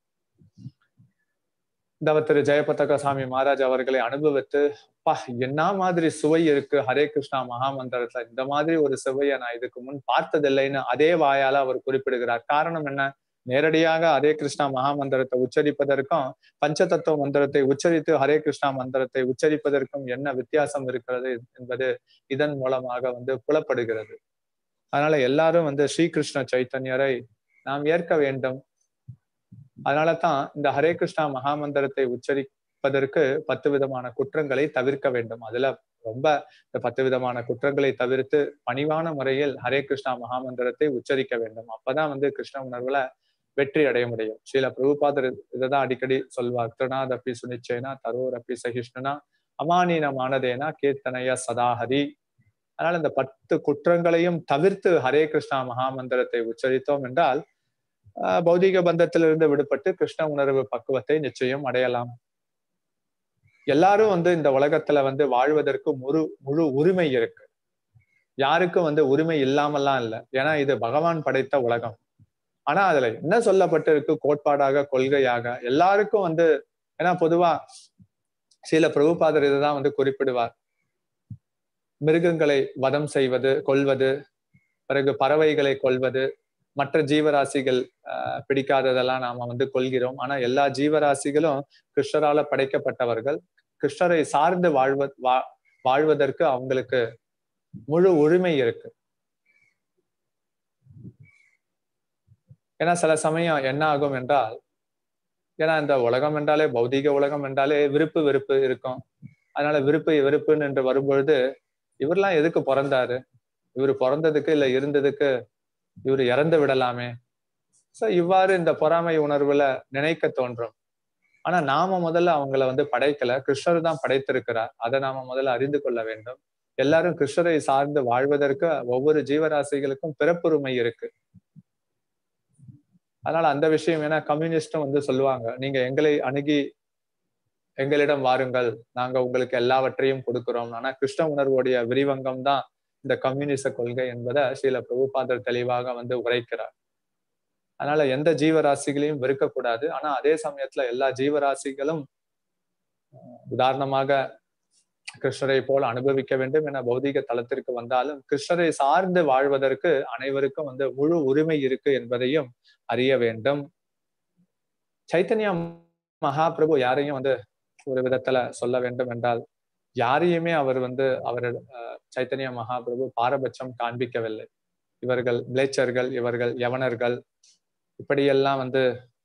தவ திரு ஜெயபதக சாமி மகாராஜ் அவர்களை அனுபவித்து பா என்ன மாதிரி சுவை இருக்கு ஹரே கிருஷ்ணா மகா மந்திரத்துல இந்த மாதிரி ஒரு சுவையை நான் இதுக்கு முன் பார்த்ததில்லைன்னு அதே வாயால அவர் குறிப்பிடுகிறார் காரணம் என்ன நேரடியாக ஹரே கிருஷ்ணா மகா மந்திரத்தை உச்சரிப்பதற்கும் பஞ்சதத்துவ மந்திரத்தை உச்சரித்து ஹரே கிருஷ்ணா மந்திரத்தை உச்சரிப்பதற்கும் என்ன வித்தியாசம் இருக்கிறது என்பது இதன் மூலமாக வந்து புலப்படுகிறது அதனால எல்லாரும் வந்து ஸ்ரீகிருஷ்ண சைத்தன்யரை நாம் ஏற்க வேண்டும் அதனால தான் இந்த ஹரே கிருஷ்ணா மகா மந்திரத்தை உச்சரிப்பதற்கு பத்து விதமான குற்றங்களை தவிர்க்க வேண்டும் அதுல ரொம்ப இந்த பத்து விதமான குற்றங்களை தவிர்த்து பணிவான முறையில் ஹரே கிருஷ்ணா மகா மந்திரத்தை உச்சரிக்க வேண்டும் அப்பதான் வந்து கிருஷ்ண உணர்வுல வெற்றி அடைய முடியும் ஸ்ரீல பிரபுபாதர் இதைதான் அடிக்கடி சொல்வார் திருநாத் அப்பி சுனிச்சேனா தரோர் அப்பி சகிஷ்ணுனா அமானீனமானதேனா கீர்த்தனைய சதாஹரி அதனால இந்த பத்து குற்றங்களையும் தவிர்த்து ஹரே கிருஷ்ணா மகா மந்திரத்தை உச்சரித்தோம் என்றால் பௌதிக பந்தத்திலிருந்து விடுபட்டு கிருஷ்ண உணர்வு பக்குவத்தை நிச்சயம் அடையலாம் எல்லாரும் வந்து இந்த உலகத்துல வந்து வாழ்வதற்கு முழு முழு உரிமை இருக்கு யாருக்கும் வந்து உரிமை இல்லாமல்லாம் இல்லை ஏன்னா இது பகவான் படைத்த உலகம் ஆனா அதுல என்ன சொல்லப்பட்டிருக்கு கோட்பாடாக கொள்கையாக எல்லாருக்கும் வந்து ஏன்னா பொதுவா சில பிரபுபாதர் இதுதான் வந்து குறிப்பிடுவார் மிருகங்களை வதம் செய்வது கொள்வது பிறகு பறவைகளை கொள்வது மற்ற ஜீவராசிகள் அஹ் பிடிக்காததெல்லாம் நாம வந்து கொள்கிறோம் ஆனா எல்லா ஜீவராசிகளும் கிருஷ்ணரால படைக்கப்பட்டவர்கள் கிருஷ்ணரை சார்ந்து வாழ்வ வா வாழ்வதற்கு அவங்களுக்கு முழு உரிமை இருக்கு ஏன்னா சில சமயம் என்ன ஆகும் என்றால் ஏன்னா இந்த உலகம் என்றாலே பௌதிக உலகம் என்றாலே விருப்பு வெறுப்பு இருக்கும் அதனால விருப்பு வெறுப்புன்னு என்று வரும்பொழுது இவரெல்லாம் எதுக்கு பிறந்தாரு இவர் பிறந்ததுக்கு இல்ல இருந்ததுக்கு இவர் இறந்து விடலாமே சோ இவ்வாறு இந்த பொறாமை உணர்வுல நினைக்க தோன்றும் ஆனா நாம முதல்ல அவங்கள வந்து படைக்கல கிருஷ்ணர் தான் படைத்திருக்கிறார் அதை நாம முதல்ல அறிந்து கொள்ள வேண்டும் எல்லாரும் கிருஷ்ணரை சார்ந்து வாழ்வதற்கு ஒவ்வொரு ஜீவராசிகளுக்கும் பிறப்புரிமை இருக்கு அதனால அந்த விஷயம் ஏன்னா கம்யூனிஸ்டும் வந்து சொல்லுவாங்க நீங்க எங்களை அணுகி எங்களிடம் வாருங்கள் நாங்க உங்களுக்கு எல்லாவற்றையும் கொடுக்கிறோம் ஆனா கிருஷ்ண உணர்வுடைய விரிவங்கம் தான் இந்த கம்யூனிச கொள்கை என்பதை ஸ்ரீல பிரபுபாதர் தெளிவாக வந்து உரைக்கிறார் அதனால எந்த ஜீவராசிகளையும் வெறுக்கக்கூடாது ஆனா அதே சமயத்துல எல்லா ஜீவராசிகளும் உதாரணமாக கிருஷ்ணரை போல் அனுபவிக்க வேண்டும் என பௌதிக தளத்திற்கு வந்தாலும் கிருஷ்ணரை சார்ந்து வாழ்வதற்கு அனைவருக்கும் வந்து முழு உரிமை இருக்கு என்பதையும் அறிய வேண்டும் சைத்தன்யா மகாபிரபு யாரையும் வந்து ஒரு விதத்துல சொல்ல வேண்டும் என்றால் யாரையுமே அவர் வந்து அவர் சைத்தன்ய மகாபிரபு பாரபட்சம் காண்பிக்கவில்லை இவர்கள் மிளேச்சர்கள் இவர்கள் யவனர்கள் இப்படியெல்லாம் வந்து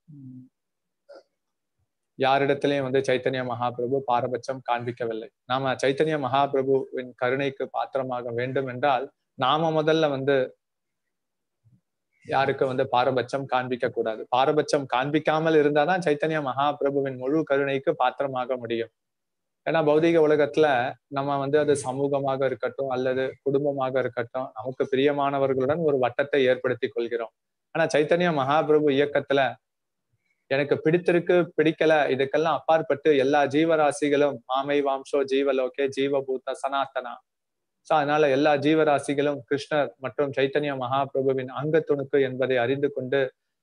யாரிடத்திலையும் வந்து சைத்தன்ய மகாபிரபு பாரபட்சம் காண்பிக்கவில்லை நாம சைத்தன்ய மகாபிரபுவின் கருணைக்கு பாத்திரமாக வேண்டும் என்றால் நாம முதல்ல வந்து யாருக்கு வந்து பாரபட்சம் காண்பிக்க கூடாது பாரபட்சம் காண்பிக்காமல் இருந்தாதான் சைத்தன்ய மகாபிரபுவின் முழு கருணைக்கு பாத்திரமாக முடியும் ஏன்னா பௌதிக உலகத்துல நம்ம வந்து அது சமூகமாக இருக்கட்டும் அல்லது குடும்பமாக இருக்கட்டும் நமக்கு பிரியமானவர்களுடன் ஒரு வட்டத்தை ஏற்படுத்தி கொள்கிறோம் ஆனா சைத்தன்ய மகாபிரபு இயக்கத்துல எனக்கு பிடித்திருக்கு பிடிக்கல இதுக்கெல்லாம் அப்பாற்பட்டு எல்லா ஜீவராசிகளும் மாமை வாம்சோ ஜீவலோகே ஜீவபூத சனாத்தனா சோ அதனால எல்லா ஜீவராசிகளும் கிருஷ்ணர் மற்றும் சைத்தன்ய மகாபிரபுவின் அங்க துணுக்கு என்பதை அறிந்து கொண்டு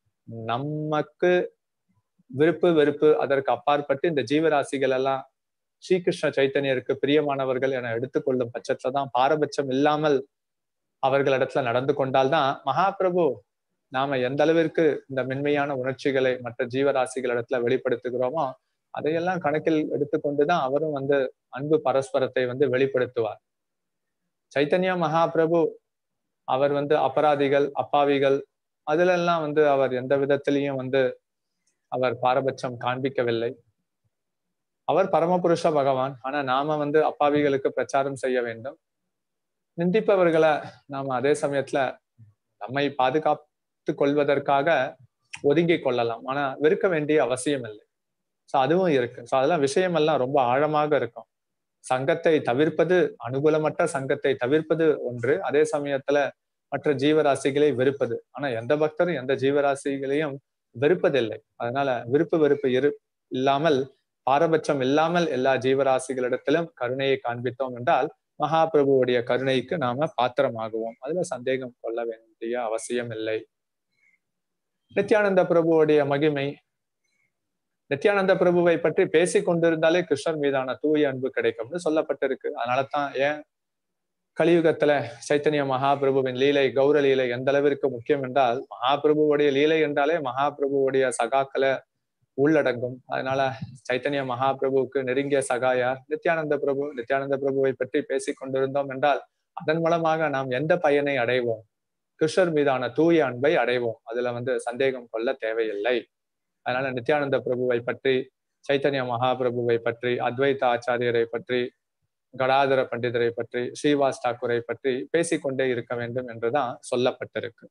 நமக்கு விருப்பு வெறுப்பு அதற்கு அப்பாற்பட்டு இந்த ஜீவராசிகள் எல்லாம் ஸ்ரீகிருஷ்ண சைத்தன்யருக்கு பிரியமானவர்கள் என எடுத்துக்கொள்ளும் பட்சத்துல தான் பாரபட்சம் இல்லாமல் அவர்களிடத்துல நடந்து கொண்டால்தான் மகாபிரபு நாம எந்த அளவிற்கு இந்த மென்மையான உணர்ச்சிகளை மற்ற ஜீவராசிகளிடத்துல வெளிப்படுத்துகிறோமோ அதையெல்லாம் கணக்கில் எடுத்துக்கொண்டுதான் அவரும் வந்து அன்பு பரஸ்பரத்தை வந்து வெளிப்படுத்துவார் சைத்தன்யா மகாபிரபு அவர் வந்து அபராதிகள் அப்பாவிகள் அதுல எல்லாம் வந்து அவர் எந்த விதத்திலையும் வந்து அவர் பாரபட்சம் காண்பிக்கவில்லை அவர் பரமபுருஷ பகவான் ஆனா நாம வந்து அப்பாவிகளுக்கு பிரச்சாரம் செய்ய வேண்டும் நிந்திப்பவர்களை நாம அதே சமயத்துல நம்மை பாதுகாத்து கொள்வதற்காக ஒதுங்கி கொள்ளலாம் ஆனா வெறுக்க வேண்டிய அவசியம் இல்லை சோ அதுவும் இருக்கு சோ அதெல்லாம் விஷயம் எல்லாம் ரொம்ப ஆழமாக இருக்கும் சங்கத்தை தவிர்ப்பது அனுகூலமற்ற சங்கத்தை தவிர்ப்பது ஒன்று அதே சமயத்துல மற்ற ஜீவராசிகளை வெறுப்பது ஆனா எந்த பக்தரும் எந்த ஜீவராசிகளையும் வெறுப்பதில்லை அதனால விருப்பு வெறுப்பு இரு இல்லாமல் பாரபட்சம் இல்லாமல் எல்லா ஜீவராசிகளிடத்திலும் கருணையை காண்பித்தோம் என்றால் மகாபிரபுவுடைய கருணைக்கு நாம பாத்திரமாகுவோம் அதுல சந்தேகம் கொள்ள வேண்டிய அவசியம் இல்லை நித்யானந்த பிரபுவுடைய மகிமை நித்யானந்த பிரபுவை பற்றி பேசிக் கொண்டிருந்தாலே கிருஷ்ணர் மீதான தூய அன்பு கிடைக்கும்னு சொல்லப்பட்டிருக்கு அதனாலதான் ஏன் கலியுகத்துல சைத்தன்ய மகாபிரபுவின் லீலை கௌர லீலை எந்த அளவிற்கு முக்கியம் என்றால் மகாபிரபுவுடைய லீலை என்றாலே மகாபிரபுவுடைய சகாக்களை உள்ளடங்கும் அதனால சைத்தன்ய மகாபிரபுவுக்கு நெருங்கிய சகாயார் நித்யானந்த பிரபு நித்யானந்த பிரபுவை பற்றி பேசிக் கொண்டிருந்தோம் என்றால் அதன் மூலமாக நாம் எந்த பயனை அடைவோம் கிருஷ்ணர் மீதான தூய அன்பை அடைவோம் அதுல வந்து சந்தேகம் கொள்ள தேவையில்லை அதனால நித்யானந்த பிரபுவை பற்றி சைத்தன்ய மகாபிரபுவை பற்றி அத்வைத ஆச்சாரியரை பற்றி கடாதர பண்டிதரை பற்றி ஸ்ரீவாஸ் தாக்கூரை பற்றி பேசிக்கொண்டே இருக்க வேண்டும் என்றுதான் சொல்லப்பட்டிருக்கு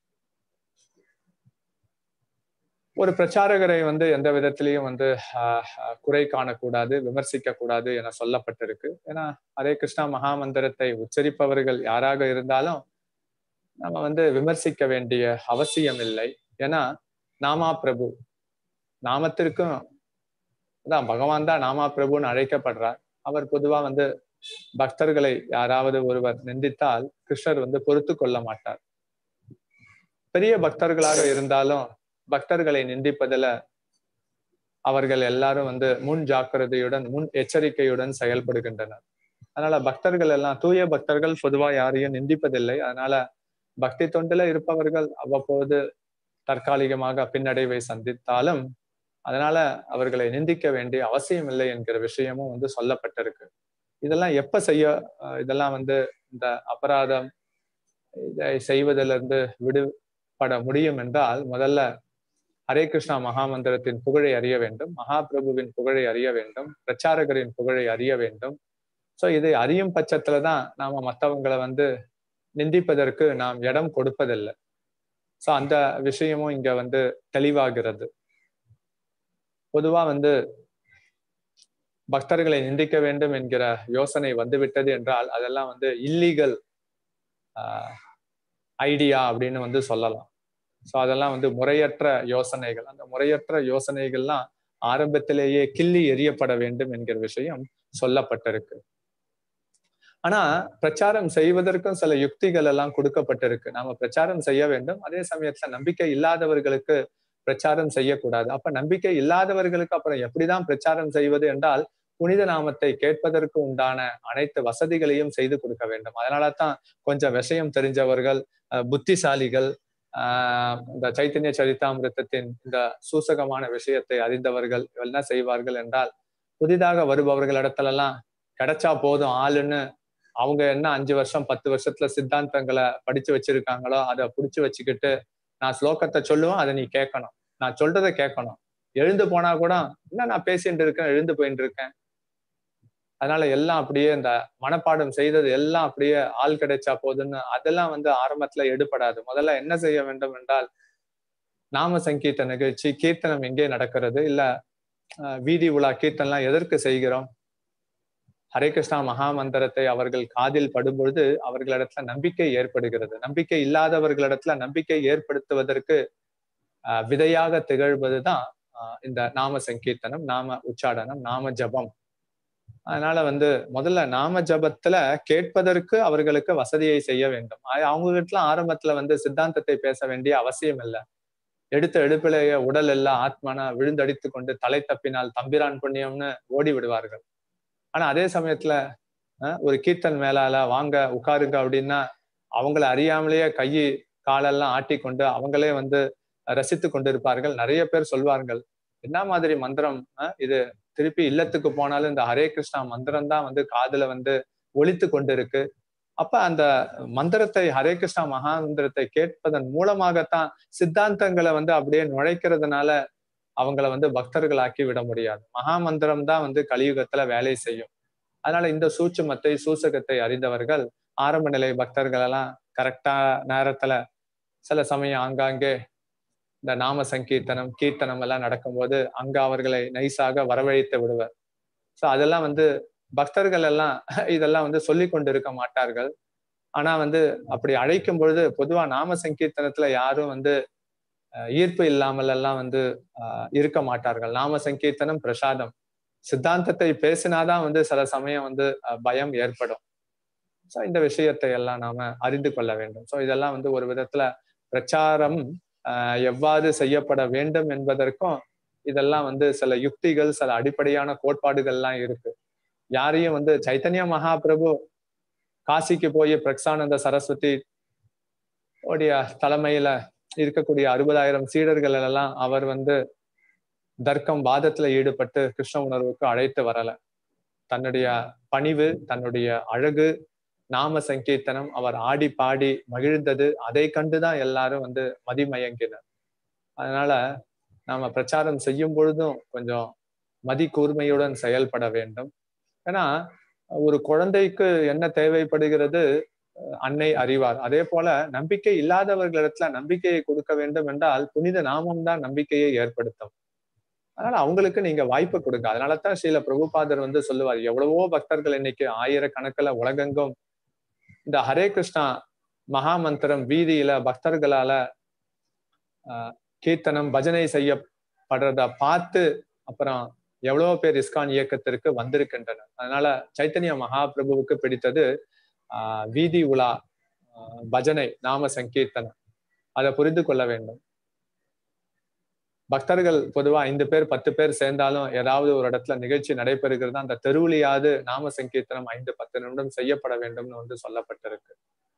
ஒரு பிரச்சாரகரை வந்து எந்த விதத்திலையும் வந்து குறை காணக்கூடாது விமர்சிக்க கூடாது என சொல்லப்பட்டிருக்கு ஏன்னா ஹரே கிருஷ்ணா மகாமந்திரத்தை உச்சரிப்பவர்கள் யாராக இருந்தாலும் நம்ம வந்து விமர்சிக்க வேண்டிய அவசியம் இல்லை ஏன்னா நாமா பிரபு நாமத்திற்கும் அதான் பகவான் தான் நாமா பிரபுன்னு அழைக்கப்படுறார் அவர் பொதுவா வந்து பக்தர்களை யாராவது ஒருவர் நிந்தித்தால் கிருஷ்ணர் வந்து பொறுத்து கொள்ள மாட்டார் பெரிய பக்தர்களாக இருந்தாலும் பக்தர்களை நிந்திப்பதுல அவர்கள் எல்லாரும் வந்து முன் ஜாக்கிரதையுடன் முன் எச்சரிக்கையுடன் செயல்படுகின்றனர் அதனால பக்தர்கள் எல்லாம் தூய பக்தர்கள் பொதுவா யாரையும் நிந்திப்பதில்லை அதனால பக்தி தொண்டுல இருப்பவர்கள் அவ்வப்போது தற்காலிகமாக பின்னடைவை சந்தித்தாலும் அதனால அவர்களை நிந்திக்க வேண்டிய அவசியம் இல்லை என்கிற விஷயமும் வந்து சொல்லப்பட்டிருக்கு இதெல்லாம் எப்ப செய்ய இதெல்லாம் வந்து இந்த அபராதம் இதை செய்வதிலிருந்து விடுபட முடியும் என்றால் முதல்ல ஹரே கிருஷ்ணா மகாமந்திரத்தின் புகழை அறிய வேண்டும் மகாபிரபுவின் புகழை அறிய வேண்டும் பிரச்சாரகரின் புகழை அறிய வேண்டும் சோ இதை அறியும் பட்சத்துலதான் நாம மற்றவங்களை வந்து நிந்திப்பதற்கு நாம் இடம் கொடுப்பதில்லை சோ அந்த விஷயமும் இங்க வந்து தெளிவாகிறது பொதுவா வந்து பக்தர்களை நிந்திக்க வேண்டும் என்கிற யோசனை வந்துவிட்டது என்றால் அதெல்லாம் வந்து இல்லீகல் ஐடியா அப்படின்னு வந்து சொல்லலாம் ஸோ அதெல்லாம் வந்து முறையற்ற யோசனைகள் அந்த முறையற்ற யோசனைகள்லாம் ஆரம்பத்திலேயே கிள்ளி எறியப்பட வேண்டும் என்கிற விஷயம் சொல்லப்பட்டிருக்கு ஆனா பிரச்சாரம் செய்வதற்கும் சில யுக்திகள் எல்லாம் கொடுக்கப்பட்டிருக்கு நாம பிரச்சாரம் செய்ய வேண்டும் அதே சமயத்துல நம்பிக்கை இல்லாதவர்களுக்கு பிரச்சாரம் செய்யக்கூடாது அப்ப நம்பிக்கை இல்லாதவர்களுக்கு அப்புறம் எப்படிதான் பிரச்சாரம் செய்வது என்றால் புனித நாமத்தை கேட்பதற்கு உண்டான அனைத்து வசதிகளையும் செய்து கொடுக்க வேண்டும் அதனால தான் கொஞ்சம் விஷயம் தெரிஞ்சவர்கள் புத்திசாலிகள் ஆஹ் இந்த சைத்தன்ய சரிதாமிரத்தத்தின் இந்த சூசகமான விஷயத்தை அறிந்தவர்கள் என்ன செய்வார்கள் என்றால் புதிதாக வருபவர்கள் இடத்துலலாம் கிடைச்சா போதும் ஆளுன்னு அவங்க என்ன அஞ்சு வருஷம் பத்து வருஷத்துல சித்தாந்தங்களை படிச்சு வச்சிருக்காங்களோ அதை புடிச்சு வச்சுக்கிட்டு நான் ஸ்லோகத்தை சொல்லுவேன் அதை நீ கேட்கணும் நான் சொல்றதை கேட்கணும் எழுந்து போனா கூட என்ன நான் பேசிட்டு இருக்கேன் எழுந்து போயிட்டு இருக்கேன் அதனால எல்லாம் அப்படியே இந்த மனப்பாடம் செய்தது எல்லாம் அப்படியே ஆள் கிடைச்சா போதுன்னு அதெல்லாம் வந்து ஆரம்பத்துல எடுபடாது முதல்ல என்ன செய்ய வேண்டும் என்றால் நாம சங்கீத நிகழ்ச்சி கீர்த்தனம் எங்கே நடக்கிறது இல்ல வீதி உலா கீர்த்தனம்லாம் எதற்கு செய்கிறோம் ஹரே கிருஷ்ணா மகாமந்திரத்தை அவர்கள் காதில் படும்பொழுது அவர்களிடத்துல நம்பிக்கை ஏற்படுகிறது நம்பிக்கை இல்லாதவர்களிடத்துல நம்பிக்கை ஏற்படுத்துவதற்கு விதையாக திகழ்வதுதான் இந்த நாம சங்கீர்த்தனம் நாம உச்சாடனம் நாம ஜபம் அதனால வந்து முதல்ல நாம ஜபத்துல கேட்பதற்கு அவர்களுக்கு வசதியை செய்ய வேண்டும் அவங்க கிட்ட ஆரம்பத்துல வந்து சித்தாந்தத்தை பேச வேண்டிய அவசியம் இல்லை எடுத்த எடுப்பிலேயே உடல் எல்லாம் ஆத்மனா விழுந்தடித்து கொண்டு தலை தப்பினால் தம்பிரான் புண்ணியம்னு ஓடி விடுவார்கள் ஆனா அதே சமயத்துல ஒரு கீர்த்தன் மேலால வாங்க உட்காருங்க அப்படின்னா அவங்கள அறியாமலேயே கையை காலெல்லாம் ஆட்டி கொண்டு அவங்களே வந்து ரசித்து கொண்டிருப்பார்கள் நிறைய பேர் சொல்வார்கள் என்ன மாதிரி மந்திரம் இது திருப்பி இல்லத்துக்கு போனாலும் இந்த ஹரே கிருஷ்ணா மந்திரம் தான் வந்து காதுல வந்து ஒழித்து கொண்டிருக்கு அப்ப அந்த மந்திரத்தை ஹரே கிருஷ்ணா மகாமந்திரத்தை கேட்பதன் மூலமாகத்தான் சித்தாந்தங்களை வந்து அப்படியே நுழைக்கிறதுனால அவங்கள வந்து பக்தர்களாக்கி விட முடியாது மகாமந்திரம் தான் வந்து கலியுகத்துல வேலை செய்யும் அதனால இந்த சூட்சுமத்தை சூசகத்தை அறிந்தவர்கள் ஆரம்ப நிலை பக்தர்கள் எல்லாம் கரெக்டா நேரத்துல சில சமயம் ஆங்காங்கே இந்த நாம சங்கீர்த்தனம் கீர்த்தனம் எல்லாம் நடக்கும்போது அங்க அவர்களை நைஸாக வரவழைத்து விடுவர் சோ அதெல்லாம் வந்து பக்தர்கள் எல்லாம் இதெல்லாம் வந்து சொல்லி கொண்டு இருக்க மாட்டார்கள் ஆனா வந்து அப்படி அழைக்கும் பொழுது பொதுவா நாம சங்கீர்த்தனத்துல யாரும் வந்து ஈர்ப்பு இல்லாமல் எல்லாம் வந்து இருக்க மாட்டார்கள் நாம சங்கீர்த்தனம் பிரசாதம் சித்தாந்தத்தை பேசினாதான் வந்து சில சமயம் வந்து பயம் ஏற்படும் ஸோ இந்த விஷயத்தை எல்லாம் நாம அறிந்து கொள்ள வேண்டும் ஸோ இதெல்லாம் வந்து ஒரு விதத்துல பிரச்சாரம் எவ்வாறு செய்யப்பட வேண்டும் என்பதற்கும் இதெல்லாம் வந்து சில யுக்திகள் சில அடிப்படையான கோட்பாடுகள்லாம் இருக்கு யாரையும் வந்து சைத்தன்ய மகாபிரபு காசிக்கு போய் பிரக்ஸானந்த சரஸ்வதி உடைய தலைமையில இருக்கக்கூடிய அறுபதாயிரம் சீடர்கள் எல்லாம் அவர் வந்து தர்க்கம் வாதத்துல ஈடுபட்டு கிருஷ்ண உணர்வுக்கு அழைத்து வரல தன்னுடைய பணிவு தன்னுடைய அழகு நாம சங்கீர்த்தனம் அவர் ஆடி பாடி மகிழ்ந்தது அதை கண்டுதான் எல்லாரும் வந்து மதிமயங்கினர் அதனால நாம பிரச்சாரம் செய்யும் பொழுதும் கொஞ்சம் மதி கூர்மையுடன் செயல்பட வேண்டும் ஏன்னா ஒரு குழந்தைக்கு என்ன தேவைப்படுகிறது அன்னை அறிவார் அதே போல நம்பிக்கை இல்லாதவர்களிடத்துல நம்பிக்கையை கொடுக்க வேண்டும் என்றால் புனித நாமம் தான் நம்பிக்கையை ஏற்படுத்தும் அதனால அவங்களுக்கு நீங்க வாய்ப்பு கொடுங்க அதனாலதான் ஸ்ரீல பிரபுபாதர் வந்து சொல்லுவார் எவ்வளவோ பக்தர்கள் இன்னைக்கு ஆயிரக்கணக்கில் உலகெங்கும் இந்த ஹரே கிருஷ்ணா மகாமந்திரம் வீதியில பக்தர்களால ஆஹ் கீர்த்தனம் பஜனை செய்யப்படுறத பார்த்து அப்புறம் எவ்வளவோ பேர் இஸ்கான் இயக்கத்திற்கு வந்திருக்கின்றனர் அதனால சைத்தன்ய மகாபிரபுவுக்கு பிடித்தது ஆஹ் வீதி உலா பஜனை நாம சங்கீர்த்தனம் அதை புரிந்து கொள்ள வேண்டும் பக்தர்கள் பொதுவா ஐந்து பேர் பத்து பேர் சேர்ந்தாலும் ஏதாவது ஒரு இடத்துல நிகழ்ச்சி நடைபெறுகிறது அந்த தெருவுலியாவது நாம சங்கீர்த்தனம் ஐந்து பத்து நிமிடம் செய்யப்பட வேண்டும்னு வந்து சொல்லப்பட்டிருக்கு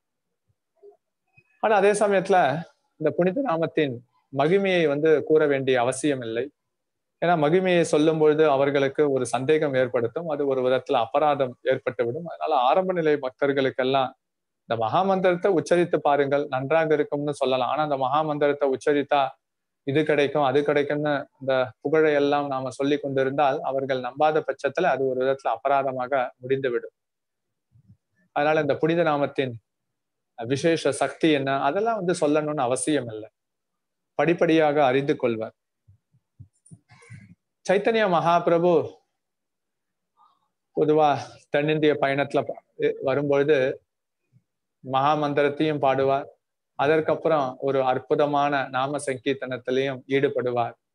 ஆனா அதே சமயத்துல இந்த புனித நாமத்தின் மகிமையை வந்து கூற வேண்டிய அவசியம் இல்லை ஏன்னா மகிமையை சொல்லும் பொழுது அவர்களுக்கு ஒரு சந்தேகம் ஏற்படுத்தும் அது ஒரு விதத்துல அபராதம் ஏற்பட்டுவிடும் அதனால ஆரம்ப நிலை பக்தர்களுக்கெல்லாம் இந்த மகாமந்திரத்தை உச்சரித்து பாருங்கள் நன்றாக இருக்கும்னு சொல்லலாம் ஆனா அந்த மகாமந்திரத்தை உச்சரித்தா இது கிடைக்கும் அது கிடைக்கும்னு இந்த புகழை எல்லாம் நாம சொல்லி கொண்டிருந்தால் அவர்கள் நம்பாத பட்சத்துல அது ஒரு விதத்துல அபராதமாக முடிந்துவிடும் அதனால இந்த புனித நாமத்தின் விசேஷ சக்தி என்ன அதெல்லாம் வந்து சொல்லணும்னு அவசியம் இல்லை படிப்படியாக அறிந்து கொள்வார் சைத்தன்ய மகாபிரபு பொதுவா தென்னிந்திய பயணத்துல வரும்பொழுது மகா மந்திரத்தையும் பாடுவார் அதற்கப்புறம் ஒரு அற்புதமான நாம சங்கீர்த்தனத்திலையும் ஈடுபடுவார்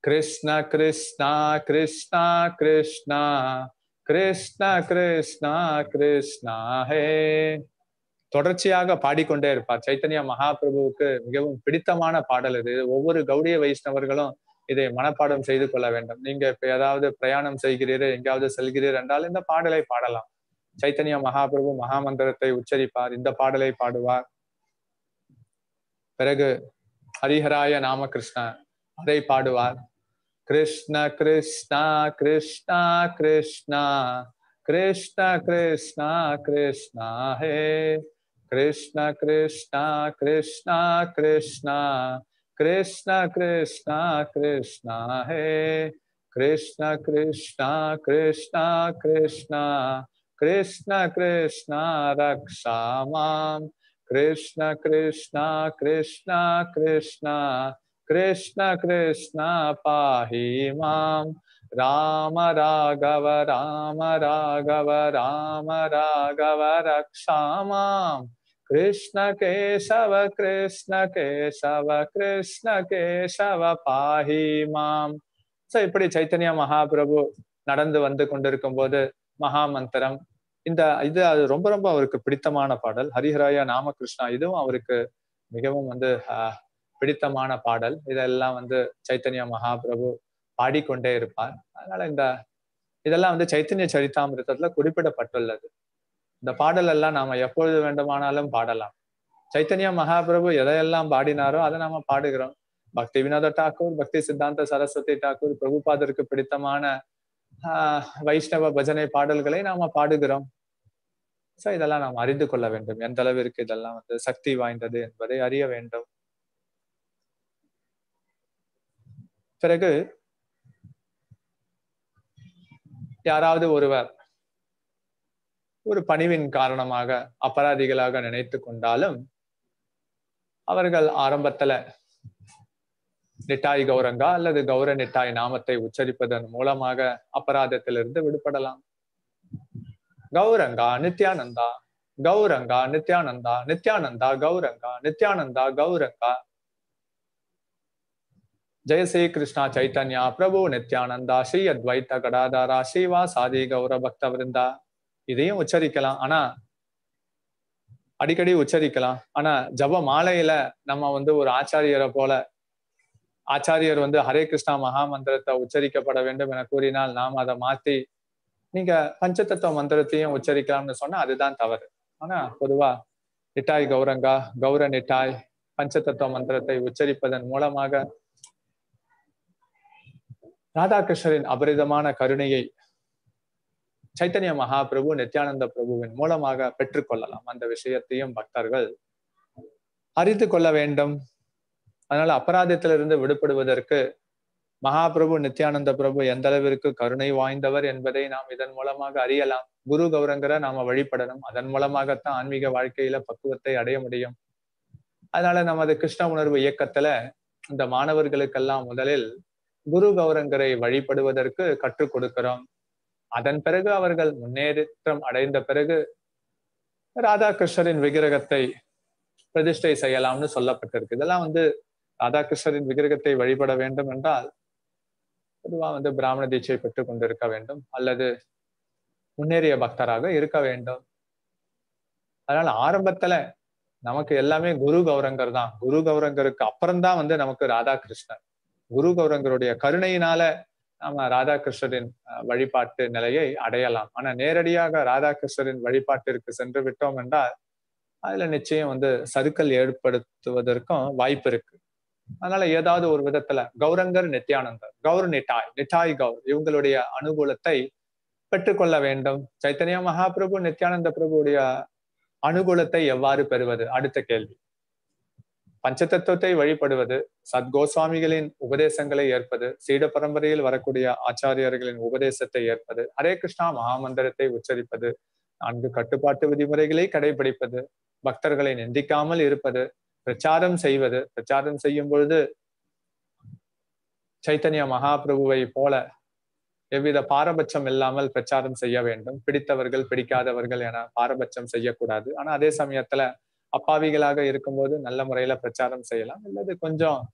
கிருஷ்ண கிருஷ்ணா கிருஷ்ணா கிருஷ்ணா கிருஷ்ண கிருஷ்ணா கிருஷ்ணா ஹே தொடர்ச்சியாக பாடிக்கொண்டே இருப்பார் சைத்தன்ய மகாபிரபுவுக்கு மிகவும் பிடித்தமான பாடல் இது ஒவ்வொரு கௌடிய வைஷ்ணவர்களும் இதை மனப்பாடம் செய்து கொள்ள வேண்டும் நீங்க இப்ப ஏதாவது பிரயாணம் செய்கிறீர்கள் எங்காவது செல்கிறீர் என்றால் இந்த பாடலை பாடலாம் சைத்தன்ய மகாபிரபு மகாமந்திரத்தை உச்சரிப்பார் இந்த பாடலை பாடுவார் பிறகு ஹரிஹராய நாம கிருஷ்ணா அதை பாடுவார் கிருஷ்ண கிருஷ்ணா கிருஷ்ணா கிருஷ்ணா கிருஷ்ண கிருஷ்ணா கிருஷ்ணா ஹே கிருஷ்ண கிருஷ்ணா கிருஷ்ணா கிருஷ்ணா கிருஷ்ண கிருஷ்ணா கிருஷ்ணா ஹே கிருஷ்ண கிருஷ்ணா கிருஷ்ணா கிருஷ்ணா கிருஷ்ண கிருஷ்ணா ரக்ஷா மாம் கிருஷ்ண கிருஷ்ணா கிருஷ்ணா கிருஷ்ணா கிருஷ்ண கிருஷ்ணா பாஹி மாம் ராம ராகவ ராம ராகவ ராம ராகவ ரக்ஷா மாம் கிருஷ்ண கேசவ கிருஷ்ண கேசவ கிருஷ்ண கேசவ பாஹி மாம் சோ இப்படி சைத்தன்ய மகாபிரபு நடந்து வந்து கொண்டிருக்கும் போது மகாமந்திரம் இந்த இது அது ரொம்ப ரொம்ப அவருக்கு பிடித்தமான பாடல் ஹரிஹராயா நாமகிருஷ்ணா இதுவும் அவருக்கு மிகவும் வந்து ஆஹ் பிடித்தமான பாடல் இதெல்லாம் வந்து சைத்தன்ய மகாபிரபு பாடிக்கொண்டே இருப்பார் அதனால இந்த இதெல்லாம் வந்து சைத்தன்ய சரிதாமிரதத்துல குறிப்பிடப்பட்டுள்ளது இந்த பாடல் எல்லாம் நாம எப்பொழுது வேண்டுமானாலும் பாடலாம் சைத்தன்ய மகாபிரபு எதையெல்லாம் பாடினாரோ அதை நாம பாடுகிறோம் பக்தி வினோத டாக்கூர் பக்தி சித்தாந்த சரஸ்வதி டாக்கூர் பிரபுபாதருக்கு பிடித்தமான ஆஹ் வைஷ்ணவ பஜனை பாடல்களை நாம பாடுகிறோம் சோ இதெல்லாம் நாம் அறிந்து கொள்ள வேண்டும் எந்த அளவிற்கு இதெல்லாம் வந்து சக்தி வாய்ந்தது என்பதை அறிய வேண்டும் பிறகு யாராவது ஒருவர் ஒரு பணிவின் காரணமாக அபராதிகளாக நினைத்து கொண்டாலும் அவர்கள் ஆரம்பத்துல நிட்டாய் கௌரங்கா அல்லது கௌர நிட்டாய் நாமத்தை உச்சரிப்பதன் மூலமாக அபராதத்திலிருந்து விடுபடலாம் கௌரங்கா நித்யானந்தா கௌரங்கா நித்யானந்தா நித்யானந்தா கௌரங்கா நித்யானந்தா கௌரங்கா ஜெய ஸ்ரீ கிருஷ்ணா சைத்தன்யா பிரபு நித்யானந்தா ஸ்ரீ அத்வைத்த கடாதாரா ஸ்ரீவா சாதி கௌர பக்த விருந்தா இதையும் உச்சரிக்கலாம் ஆனா அடிக்கடி உச்சரிக்கலாம் ஆனா ஜப மாலையில நம்ம வந்து ஒரு ஆச்சாரியரை போல ஆச்சாரியர் வந்து ஹரே கிருஷ்ணா மகாமந்திரத்தை உச்சரிக்கப்பட வேண்டும் என கூறினால் நாம் அதை மாத்தி நீங்க பஞ்சதத்துவ மந்திரத்தையும் உச்சரிக்கலாம்னு சொன்னா அதுதான் தவறு ஆனா பொதுவா நிட்டாய் கௌரங்கா கௌர நிட்டாய் பஞ்சதத்துவ மந்திரத்தை உச்சரிப்பதன் மூலமாக ராதாகிருஷ்ணரின் அபரிதமான கருணையை சைத்தன்ய மகாபிரபு நித்யானந்த பிரபுவின் மூலமாக பெற்றுக்கொள்ளலாம் அந்த விஷயத்தையும் பக்தர்கள் அறிந்து கொள்ள வேண்டும் அதனால அபராதத்திலிருந்து விடுபடுவதற்கு மகாபிரபு நித்யானந்த பிரபு எந்த அளவிற்கு கருணை வாய்ந்தவர் என்பதை நாம் இதன் மூலமாக அறியலாம் குரு கௌரங்கரை நாம வழிபடணும் அதன் மூலமாகத்தான் ஆன்மீக வாழ்க்கையில பக்குவத்தை அடைய முடியும் அதனால நமது கிருஷ்ண உணர்வு இயக்கத்துல இந்த மாணவர்களுக்கெல்லாம் முதலில் குரு கௌரங்கரை வழிபடுவதற்கு கற்றுக் கொடுக்கிறோம் அதன் பிறகு அவர்கள் முன்னேற்றம் அடைந்த பிறகு ராதாகிருஷ்ணரின் விக்கிரகத்தை பிரதிஷ்டை செய்யலாம்னு சொல்லப்பட்டிருக்கு இதெல்லாம் வந்து ராதாகிருஷ்ணரின் விக்கிரகத்தை வழிபட வேண்டும் என்றால் பொதுவா வந்து பிராமண தீட்சை பெற்றுக் கொண்டிருக்க வேண்டும் அல்லது முன்னேறிய பக்தராக இருக்க வேண்டும் அதனால ஆரம்பத்துல நமக்கு எல்லாமே குரு கௌரங்கர் தான் குரு கௌரங்கருக்கு அப்புறம்தான் வந்து நமக்கு ராதாகிருஷ்ணர் குரு கௌரங்கருடைய கருணையினால நாம ராதாகிருஷ்ணரின் வழிபாட்டு நிலையை அடையலாம் ஆனா நேரடியாக ராதாகிருஷ்ணரின் வழிபாட்டிற்கு சென்று விட்டோம் என்றால் அதுல நிச்சயம் வந்து சருக்கள் ஏற்படுத்துவதற்கும் வாய்ப்பு இருக்கு அதனால ஏதாவது ஒரு விதத்துல கௌரங்கர் நித்யானந்தர் கௌர் நிட்டாய் நிட்டாய் கௌர் இவங்களுடைய அனுகூலத்தை பெற்றுக்கொள்ள வேண்டும் சைத்தன்ய மகாபிரபு நித்யானந்த பிரபுடைய அனுகூலத்தை எவ்வாறு பெறுவது அடுத்த கேள்வி பஞ்சதத்துவத்தை வழிபடுவது சத்கோஸ்வாமிகளின் உபதேசங்களை ஏற்பது சீட பரம்பரையில் வரக்கூடிய ஆச்சாரியர்களின் உபதேசத்தை ஏற்பது ஹரே கிருஷ்ணா மகாமந்திரத்தை உச்சரிப்பது நான்கு கட்டுப்பாட்டு விதிமுறைகளை கடைபிடிப்பது பக்தர்களை நிந்திக்காமல் இருப்பது பிரச்சாரம் செய்வது பிரச்சாரம் செய்யும் பொழுது சைத்தன்ய மகாபிரபுவை போல எவ்வித பாரபட்சம் இல்லாமல் பிரச்சாரம் செய்ய வேண்டும் பிடித்தவர்கள் பிடிக்காதவர்கள் என பாரபட்சம் செய்யக்கூடாது ஆனா அதே சமயத்துல அப்பாவிகளாக இருக்கும்போது நல்ல முறையில பிரச்சாரம் செய்யலாம் அல்லது கொஞ்சம்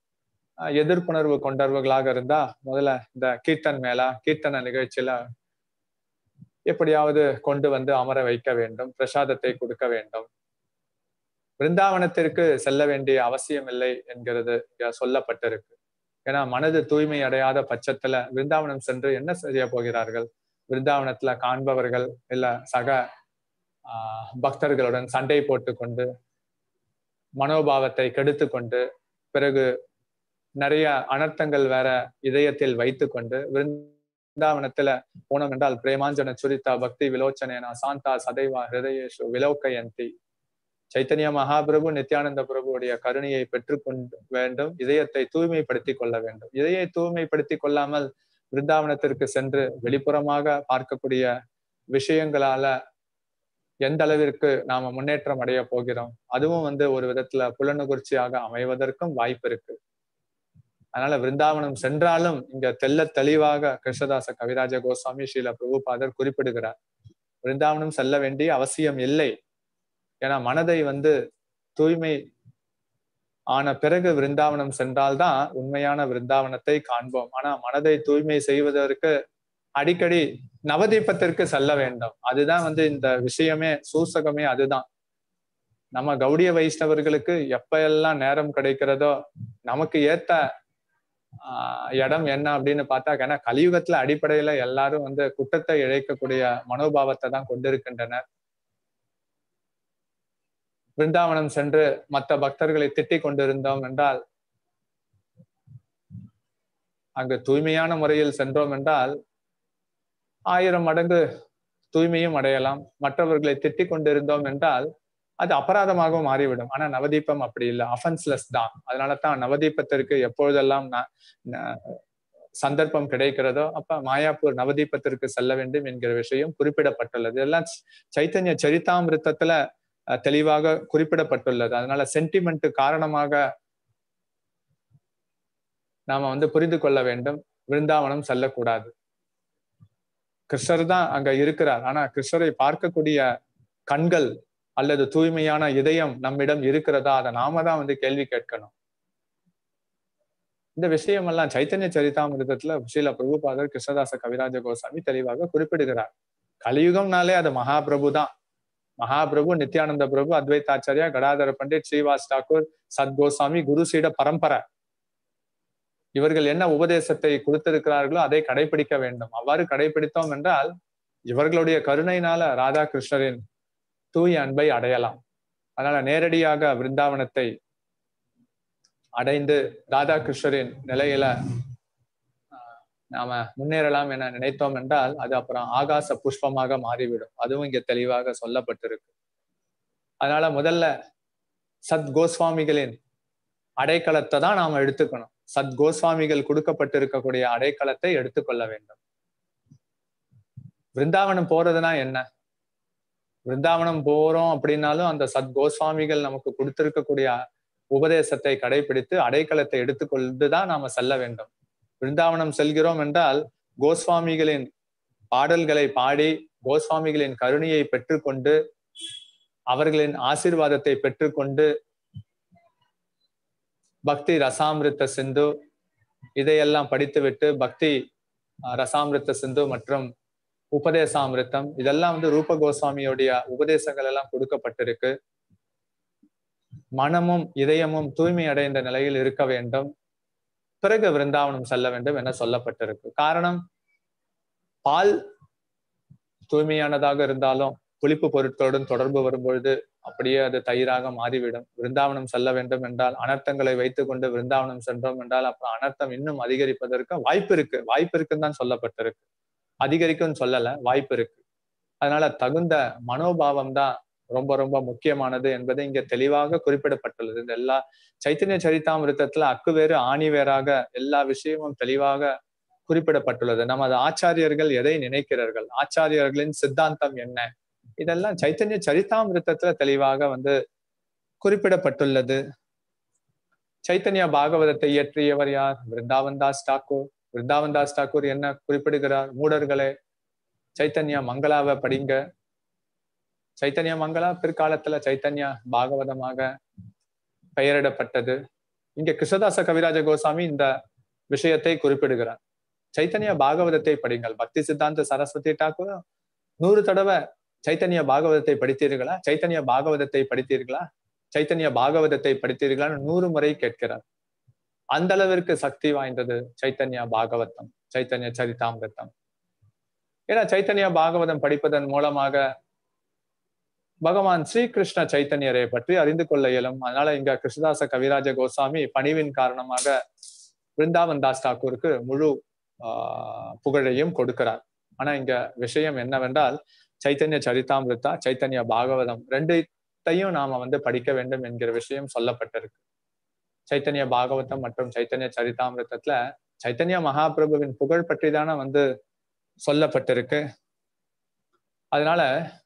அஹ், எதிர்ப்புணர்வு கொண்டவர்களாக இருந்தா முதல்ல இந்த கீர்த்தன் மேளா கீர்த்தன நிகழ்ச்சியில எப்படியாவது கொண்டு வந்து அமர வைக்க வேண்டும் பிரசாதத்தை கொடுக்க வேண்டும் பிருந்தாவனத்திற்கு செல்ல வேண்டிய அவசியம் இல்லை என்கிறது இங்க சொல்லப்பட்டிருக்கு ஏன்னா மனது தூய்மை அடையாத பட்சத்துல பிருந்தாவனம் சென்று என்ன செய்ய போகிறார்கள் பிருந்தாவனத்துல காண்பவர்கள் இல்ல சக ஆஹ், பக்தர்களுடன் சண்டை போட்டுக்கொண்டு மனோபாவத்தை கெடுத்து கொண்டு பிறகு நிறைய அனர்த்தங்கள் வேற இதயத்தில் வைத்து கொண்டு பிருந்தாவனத்துல போனோம் என்றால் பிரேமாஞ்சன சுரிதா பக்தி விலோச்சனேனா சாந்தா சதைவா ஹிருதயேஷு விலோக்கயந்தி சைத்தன்ய மகாபிரபு நித்யானந்த பிரபுவுடைய கருணையை பெற்றுக்கொண்டு வேண்டும் இதயத்தை தூய்மைப்படுத்திக் கொள்ள வேண்டும் இதயை தூய்மைப்படுத்திக் கொள்ளாமல் பிருந்தாவனத்திற்கு சென்று வெளிப்புறமாக பார்க்கக்கூடிய விஷயங்களால எந்த அளவிற்கு நாம முன்னேற்றம் அடைய போகிறோம் அதுவும் வந்து ஒரு விதத்துல புலனுகுர்ச்சியாக அமைவதற்கும் வாய்ப்பு இருக்கு அதனால விருந்தாவனம் சென்றாலும் இங்க தெல்ல தெளிவாக கிருஷ்ணதாச கவிராஜ கோஸ்வாமி ஸ்ரீல பிரபுபாதர் குறிப்பிடுகிறார் விருந்தாவனம் செல்ல வேண்டிய அவசியம் இல்லை ஏன்னா மனதை வந்து தூய்மை ஆன பிறகு விருந்தாவனம் சென்றால்தான் உண்மையான விருந்தாவனத்தை காண்போம் ஆனா மனதை தூய்மை செய்வதற்கு அடிக்கடி நவதீபத்திற்கு செல்ல வேண்டும் அதுதான் வந்து இந்த விஷயமே சூசகமே அதுதான் நம்ம கௌடிய வைஷ்ணவர்களுக்கு எப்ப எல்லாம் நேரம் கிடைக்கிறதோ நமக்கு ஏத்த ஆஹ் இடம் என்ன அப்படின்னு பார்த்தா ஏன்னா கலியுகத்துல அடிப்படையில எல்லாரும் வந்து குற்றத்தை இழைக்கக்கூடிய மனோபாவத்தை தான் கொண்டிருக்கின்றனர் பிருந்தாவனம் சென்று மற்ற பக்தர்களை திட்டிக் கொண்டிருந்தோம் என்றால் அங்கு தூய்மையான முறையில் சென்றோம் என்றால் ஆயிரம் மடங்கு தூய்மையும் அடையலாம் மற்றவர்களை திட்டிக் கொண்டிருந்தோம் என்றால் அது அபராதமாகவும் மாறிவிடும் ஆனா நவதீபம் அப்படி இல்லை அஃபென்ஸ்லெஸ் தான் அதனால தான் நவதீபத்திற்கு எப்பொழுதெல்லாம் சந்தர்ப்பம் கிடைக்கிறதோ அப்ப மாயாப்பூர் நவதீபத்திற்கு செல்ல வேண்டும் என்கிற விஷயம் குறிப்பிடப்பட்டுள்ளது எல்லாம் சைத்தன்ய சரிதாமிருத்தத்துல தெளிவாக குறிப்பிடப்பட்டுள்ளது அதனால சென்டிமெண்ட் காரணமாக நாம வந்து புரிந்து கொள்ள வேண்டும் விருந்தாவனம் செல்லக்கூடாது கிருஷ்ணர் தான் அங்க இருக்கிறார் ஆனா கிருஷ்ணரை பார்க்கக்கூடிய கண்கள் அல்லது தூய்மையான இதயம் நம்மிடம் இருக்கிறதா அதை நாம தான் வந்து கேள்வி கேட்கணும் இந்த விஷயம் எல்லாம் சைத்தன்ய சரிதாமிருதத்துல ஸ்ரீல பிரபுபாதர் கிருஷ்ணதாச கவிராஜ கோசாமி தெளிவாக குறிப்பிடுகிறார் கலியுகம்னாலே அது மகாபிரபு தான் மகாபிரபு நித்யானந்த பிரபு அத்வைதாச்சாரியா கடாதர பண்டிட் ஸ்ரீவாஸ் தாக்கூர் சத்கோசாமி குரு சீட பரம்பரை இவர்கள் என்ன உபதேசத்தை கொடுத்திருக்கிறார்களோ அதை கடைபிடிக்க வேண்டும் அவ்வாறு கடைபிடித்தோம் என்றால் இவர்களுடைய கருணையினால ராதாகிருஷ்ணரின் தூய அன்பை அடையலாம் அதனால நேரடியாக பிருந்தாவனத்தை அடைந்து ராதாகிருஷ்ணரின் நிலையில நாம முன்னேறலாம் என நினைத்தோம் என்றால் அது அப்புறம் ஆகாச புஷ்பமாக மாறிவிடும் அதுவும் இங்க தெளிவாக சொல்லப்பட்டிருக்கு அதனால முதல்ல சத் கோஸ்வாமிகளின் அடைக்கலத்தை தான் நாம எடுத்துக்கணும் சத் கோஸ்வாமிகள் கொடுக்கப்பட்டிருக்கக்கூடிய அடைக்கலத்தை எடுத்துக்கொள்ள வேண்டும் பிருந்தாவனம் போறதுனா என்ன பிருந்தாவனம் போறோம் அப்படின்னாலும் அந்த சத் கோஸ்வாமிகள் நமக்கு கொடுத்திருக்கக்கூடிய உபதேசத்தை கடைபிடித்து அடைக்கலத்தை எடுத்துக்கொண்டுதான் நாம செல்ல வேண்டும் பிருந்தாவனம் செல்கிறோம் என்றால் கோஸ்வாமிகளின் பாடல்களை பாடி கோஸ்வாமிகளின் கருணையை பெற்றுக்கொண்டு அவர்களின் ஆசீர்வாதத்தை பெற்றுக்கொண்டு பக்தி ரசாமிருத்த சிந்து இதையெல்லாம் படித்துவிட்டு பக்தி ரசாமிருத்த சிந்து மற்றும் உபதேசாமிருத்தம் இதெல்லாம் வந்து ரூப கோஸ்வாமியோடைய உபதேசங்கள் எல்லாம் கொடுக்கப்பட்டிருக்கு மனமும் இதயமும் தூய்மை அடைந்த நிலையில் இருக்க வேண்டும் பிறகு விருந்தாவனம் செல்ல வேண்டும் என சொல்லப்பட்டிருக்கு காரணம் பால் தூய்மையானதாக இருந்தாலும் புளிப்பு பொருட்களுடன் தொடர்பு வரும்பொழுது அப்படியே அது தயிராக மாறிவிடும் விருந்தாவனம் செல்ல வேண்டும் என்றால் அனர்த்தங்களை வைத்துக் கொண்டு விருந்தாவனம் சென்றோம் என்றால் அப்புறம் அனர்த்தம் இன்னும் அதிகரிப்பதற்கு வாய்ப்பு இருக்கு வாய்ப்பு இருக்குன்னு தான் சொல்லப்பட்டிருக்கு அதிகரிக்கும்னு சொல்லல வாய்ப்பு இருக்கு அதனால தகுந்த மனோபாவம் தான் ரொம்ப ரொம்ப முக்கியமானது என்பது இங்க தெளிவாக குறிப்பிடப்பட்டுள்ளது இந்த எல்லா சைத்தன்ய சரிதாமிருத்தத்துல அக்கு வேறு ஆணி வேறாக எல்லா விஷயமும் தெளிவாக குறிப்பிடப்பட்டுள்ளது நமது ஆச்சாரியர்கள் எதை நினைக்கிறார்கள் ஆச்சாரியர்களின் சித்தாந்தம் என்ன இதெல்லாம் சைத்தன்ய சரிதாமிருத்தத்துல தெளிவாக வந்து குறிப்பிடப்பட்டுள்ளது சைத்தன்ய பாகவதத்தை இயற்றியவர் யார் விருந்தாவன் தாஸ் டாக்கூர் விருந்தாவன் தாஸ் டாக்கூர் என்ன குறிப்பிடுகிறார் மூடர்களே சைத்தன்யா மங்களாவை படிங்க சைத்தன்ய மங்களா பிற்காலத்துல சைத்தன்யா பாகவதமாக பெயரிடப்பட்டது இங்க கிருஷ்ணதாச கவிராஜ கோசாமி இந்த விஷயத்தை குறிப்பிடுகிறார் சைத்தன்ய பாகவதத்தை படிங்கள் பக்தி சித்தாந்த சரஸ்வதி டாக்கூர் நூறு தடவை சைத்தன்ய பாகவதத்தை படித்தீர்களா சைத்தன்ய பாகவதத்தை படித்தீர்களா சைத்தன்ய பாகவதத்தை படித்தீர்களான்னு நூறு முறை கேட்கிறார் அந்த அளவிற்கு சக்தி வாய்ந்தது சைத்தன்ய பாகவதம் சைத்தன்ய சரிதாமிரதம் ஏன்னா சைத்தன்ய பாகவதம் படிப்பதன் மூலமாக பகவான் ஸ்ரீகிருஷ்ண சைத்தன்யரை பற்றி அறிந்து கொள்ள இயலும் அதனால இங்க கிருஷ்ணதாச கவிராஜ கோசாமி பணிவின் காரணமாக பிருந்தாவன் தாஸ் தாக்கூருக்கு முழு ஆஹ் புகழையும் கொடுக்கிறார் ஆனா இங்க விஷயம் என்னவென்றால் சைத்தன்ய சரிதாமிருத்தா சைத்தன்ய பாகவதம் ரெண்டுத்தையும் நாம வந்து படிக்க வேண்டும் என்கிற விஷயம் சொல்லப்பட்டிருக்கு சைத்தன்ய பாகவதம் மற்றும் சைத்தன்ய சரிதாமிரதத்துல சைத்தன்ய மகாபிரபுவின் புகழ் பற்றி தானே வந்து சொல்லப்பட்டிருக்கு அதனால